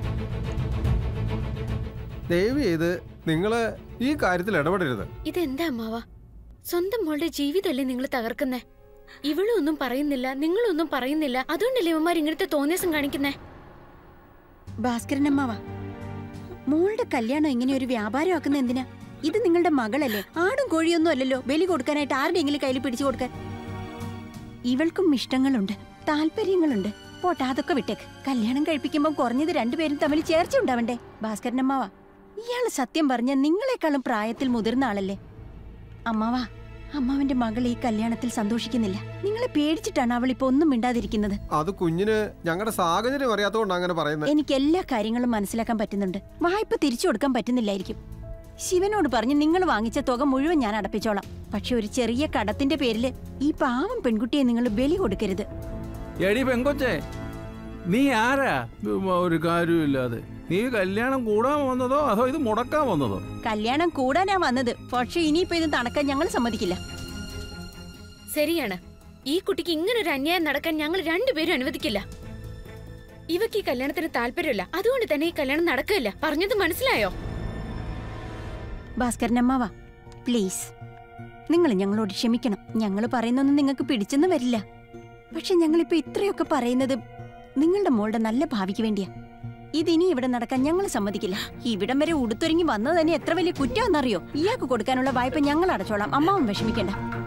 ദയവ് ചെയ്ത് നിങ്ങള് ഈ കാര്യത്തിൽ ഇടപെടരുത് ഇതെന്താ അമ്മാവ സ്വന്തം മോളുടെ ജീവിതമല്ലേ നിങ്ങൾ തകർക്കുന്നേ ഇവളും ഒന്നും പറയുന്നില്ല നിങ്ങളൊന്നും പറയുന്നില്ല അതുകൊണ്ടല്ലേ ഇവന്മാർ ഇങ്ങനത്തെ തോന്നിയസം കാണിക്കുന്നേ ഭാസ്കരനമ്മാവ മോളുടെ കല്യാണം ഇങ്ങനെ ഒരു വ്യാപാരമാക്കുന്ന എന്തിനാ ഇത് നിങ്ങളുടെ മകളല്ലേ ആടും കോഴിയൊന്നും അല്ലല്ലോ ബലി കൊടുക്കാനായിട്ട് ആരുടെയെങ്കിലും കയ്യിൽ പിടിച്ചു കൊടുക്കാൻ ഇവൾക്കും ഇഷ്ടങ്ങളുണ്ട് താല്പര്യങ്ങളുണ്ട് പോട്ടെ അതൊക്കെ വിട്ടേക്ക് കല്യാണം കഴിപ്പിക്കുമ്പോൾ കുറഞ്ഞത് രണ്ടുപേരും തമ്മിൽ ചേർച്ച ഉണ്ടാവണ്ടേ ഭാസ്കരൻ അമ്മാവാ ഇയാള് സത്യം പറഞ്ഞ നിങ്ങളെക്കാളും പ്രായത്തിൽ മുതിർന്ന ആളല്ലേ അമ്മാവാ അമ്മാവന്റെ മകൾ ഈ കല്യാണത്തിൽ സന്തോഷിക്കുന്നില്ല നിങ്ങളെ പേടിച്ചിട്ടാണ് അവൾ ഇപ്പൊ ഒന്നും മിണ്ടാതിരിക്കുന്നത് അത് കുഞ്ഞിന് ഞങ്ങളുടെ സാഹചര്യം അറിയാത്തതുകൊണ്ട് അങ്ങനെ പറയുന്നത് എനിക്ക് എല്ലാ കാര്യങ്ങളും മനസ്സിലാക്കാൻ പറ്റുന്നുണ്ട് വായ്പ തിരിച്ചു കൊടുക്കാൻ പറ്റുന്നില്ലായിരിക്കും ശിവനോട് പറഞ്ഞ് നിങ്ങൾ വാങ്ങിച്ച തുക മുഴുവൻ ഞാൻ അടപ്പിച്ചോളാം പക്ഷെ ഒരു ചെറിയ കടത്തിന്റെ പേരിൽ ഈ പാവം പെൺകുട്ടിയെ നിങ്ങൾ ബലി കൊടുക്കരുത് എടി പെങ്കൊച്ചേ നീ ആരാ ഉം, ഒരു കാര്യമില്ലാതെ നീ കല്യാണം കൂടാൻ വന്നതോ അതോ ഇത് മുടക്കാൻ വന്നതോ കല്യാണം കൂടാനാ വന്നത് പക്ഷെ ഇനിയിപ്പോ ഇത് നടക്കാൻ ഞങ്ങൾ സമ്മതിക്കില്ല ശരിയാണ് ഈ കുട്ടിക്ക് ഇങ്ങനെ ഒരു അന്യായം നടക്കാൻ ഞങ്ങൾ രണ്ടുപേരും അനുവദിക്കില്ല ഇവക്ക് ഈ കല്യാണത്തിന് താല്പര്യമില്ല അതുകൊണ്ട് തന്നെ ഈ കല്യാണം നടക്കില്ല പറഞ്ഞത് മനസ്സിലായോ ഭാസ്കരനമ്മാവാ പ്ലീസ് നിങ്ങൾ ഞങ്ങളോട് ക്ഷമിക്കണം ഞങ്ങൾ പറയുന്നൊന്നും നിങ്ങൾക്ക് പിടിച്ചെന്ന് വരില്ല പക്ഷെ ഞങ്ങളിപ്പോ ഇത്രയൊക്കെ പറയുന്നത് നിങ്ങളുടെ മോളുടെ നല്ല ഭാവിക്ക് വേണ്ടിയാ ഇതിനി ഇവിടെ നടക്കാൻ ഞങ്ങൾ സമ്മതിക്കില്ല ഇവിടം വരെ ഉടുത്തൊരുങ്ങി വന്നത് തന്നെ എത്ര വലിയ കുറ്റമെന്നറിയോ ഇയാൾക്ക് കൊടുക്കാനുള്ള വായ്പ ഞങ്ങൾ അടച്ചോളാം അമ്മാവും വിഷമിക്കണ്ട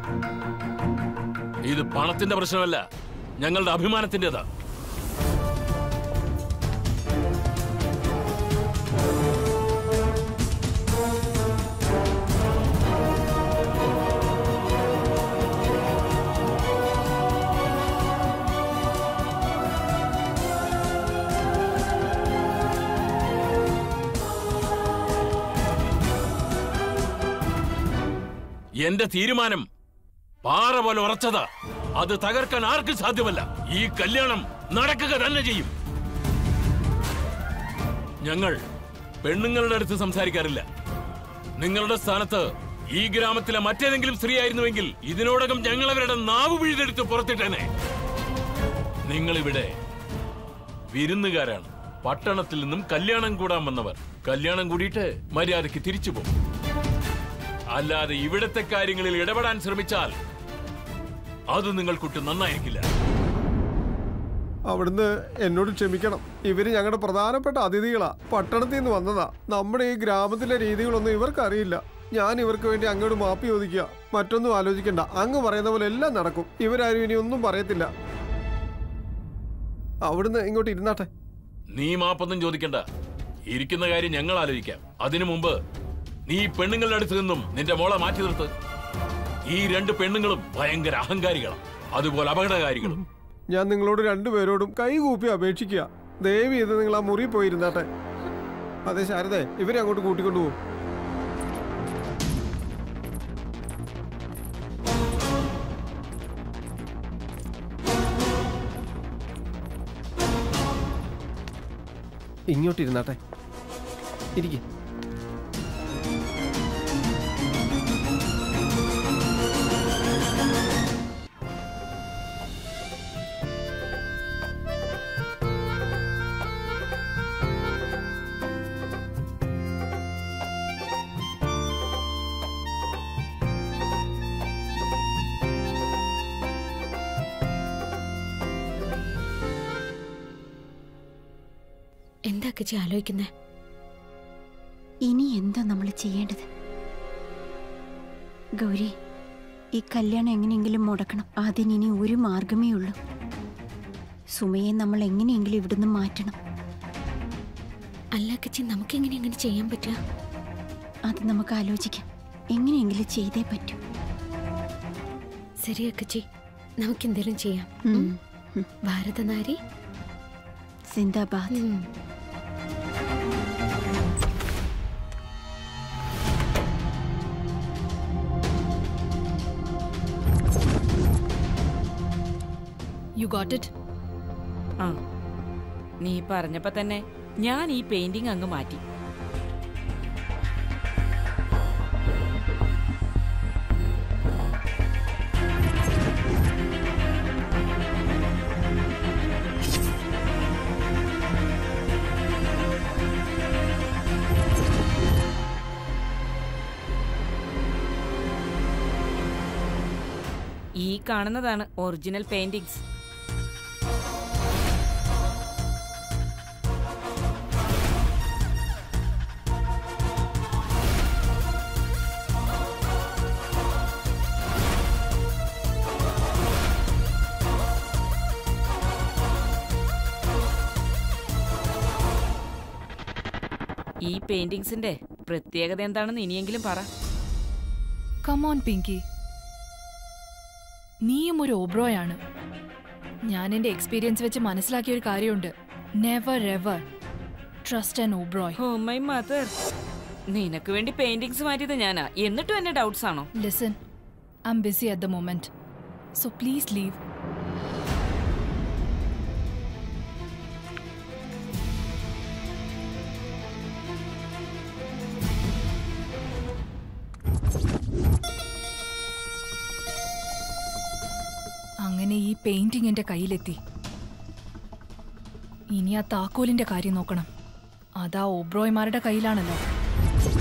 ഇത് പണത്തിന്റെ പ്രശ്നമല്ല ഞങ്ങളുടെ അഭിമാനത്തിന്റേതാ എന്റെ തീരുമാനം പാറ പോലെ ഉറച്ചതാ അത് തകർക്കാൻ ആർക്കും സാധ്യമല്ല ഈ കല്യാണം നടക്കുക തന്നെ ചെയ്യും ഞങ്ങൾ പെണ്ണുങ്ങളുടെ അടുത്ത് സംസാരിക്കാറില്ല നിങ്ങളുടെ സ്ഥാനത്ത് ഈ ഗ്രാമത്തിലെ മറ്റേതെങ്കിലും സ്ത്രീ ആയിരുന്നുവെങ്കിൽ ഇതിനോടകം ഞങ്ങൾ അവരുടെ നാവ് പിഴുതെടുത്ത് പുറത്തിട്ടേനെ നിങ്ങളിവിടെ വിരുന്നുകാരാണ് പട്ടണത്തിൽ നിന്നും കല്യാണം കൂടാൻ വന്നവർ കല്യാണം കൂടിയിട്ട് മര്യാദയ്ക്ക് തിരിച്ചു പോകും അല്ലാതെ ഇവിടത്തെ കാര്യങ്ങളിൽ ഇടപെടാൻ ശ്രമിച്ചാൽ അത് നിങ്ങൾക്കൊട്ട് നന്നായിരിക്കില്ല അവിടുന്ന് എന്നോട് ക്ഷമിക്കണം ഇവര് ഞങ്ങളുടെ പ്രധാനപ്പെട്ട അതിഥികളാ പട്ടണത്തിൽ നിന്ന് വന്നതാ നമ്മുടെ ഈ ഗ്രാമത്തിലെ രീതികളൊന്നും ഇവർക്ക് അറിയില്ല ഞാൻ ഇവർക്ക് വേണ്ടി അങ്ങോട്ട് മാപ്പി ചോദിക്കുക മറ്റൊന്നും ആലോചിക്കണ്ട അങ്ങ് പറയുന്ന പോലെ എല്ലാം നടക്കും ഇവരാരും ഇനി ഒന്നും പറയത്തില്ല അവിടുന്ന് ഇങ്ങോട്ട് ഇരുന്നാട്ടെ നീ മാപ്പൊന്നും ചോദിക്കണ്ട ഇരിക്കുന്ന കാര്യം ഞങ്ങൾ ആലോചിക്കാം അതിനു മുമ്പ് നീ ഈ പെണ്ണുങ്ങളുടെ അടുത്ത് നിന്നും നിന്റെ മോളെ മാറ്റി നിർത്ത് ഈ രണ്ട് പെണ്ണുങ്ങളും ഭയങ്കര അഹങ്കാരികളാണ് അതുപോലെ അപകടകാരികളും ഞാൻ നിങ്ങളോട് രണ്ടുപേരോടും കൈകൂപ്പി അപേക്ഷിക്കുക ദയവ് ചെയ്ത് നിങ്ങൾ ആ മുറി പോയിരുന്നാട്ടെ അതെ ശാരദേ ഇവരെ അങ്ങോട്ട് കൂട്ടിക്കൊണ്ടുപോകും ഇങ്ങോട്ടിരുന്നാട്ടെ ഇരിക്കെ എന്താ ചേച്ചി ആലോചിക്കുന്നേ ഇനി എന്താ നമ്മൾ ചെയ്യേണ്ടത് ഗൗരി ഈ കല്യാണം എങ്ങനെയെങ്കിലും മുടക്കണം അതിനി ഒരു മാർഗമേ ഉള്ളൂ സുമയെ നമ്മൾ എങ്ങനെയെങ്കിലും ഇവിടുന്ന് മാറ്റണം അല്ല കച്ചി നമുക്ക് എങ്ങനെ എങ്ങനെ ചെയ്യാൻ പറ്റുക അത് നമുക്ക് ആലോചിക്കാം എങ്ങനെയെങ്കിലും ചെയ്തേ പറ്റൂ ശരി അക്കച്ചി നമുക്ക് എന്തെങ്കിലും ചെയ്യാം ഉം. ഭാരതനാരി സിന്ദാബാദ് യു ഗോട്ട് ഇറ്റ് ആ നീ പറഞ്ഞപ്പോ തന്നെ ഞാൻ ഈ പെയിന്റിംഗ് അങ്ങ് മാറ്റി ഈ കാണുന്നതാണ് ഒറിജിനൽ പെയിന്റിങ്സ് ഈ പെയിന്റിങ്സിന്റെ പ്രത്യേകത എന്താണെന്ന് ഇനിയെങ്കിലും പറ കമോൺ പിങ്കി നീയും ഒരു ഓബ്രോയാണ് ഞാൻ എൻ്റെ എക്സ്പീരിയൻസ് വെച്ച് മനസ്സിലാക്കിയ ഒരു കാര്യമുണ്ട് never ever trust and Oberoi oh my mother നിനക്ക് വേണ്ടി പെയിന്റിങ്സ് മാറ്റിയത് ഞാനാ എന്നിട്ടും എന്നെ ഡൗട്ട്സ് ആണോ listen I'm busy at the moment so please leave അങ്ങനെ ഈ പെയിന്റിംഗ് എന്റെ കയ്യിലെത്തി ഇനി ആ താക്കോലിന്റെ കാര്യം നോക്കണം അതാ ഓബ്രോയ്മാരുടെ കയ്യിലാണല്ലോ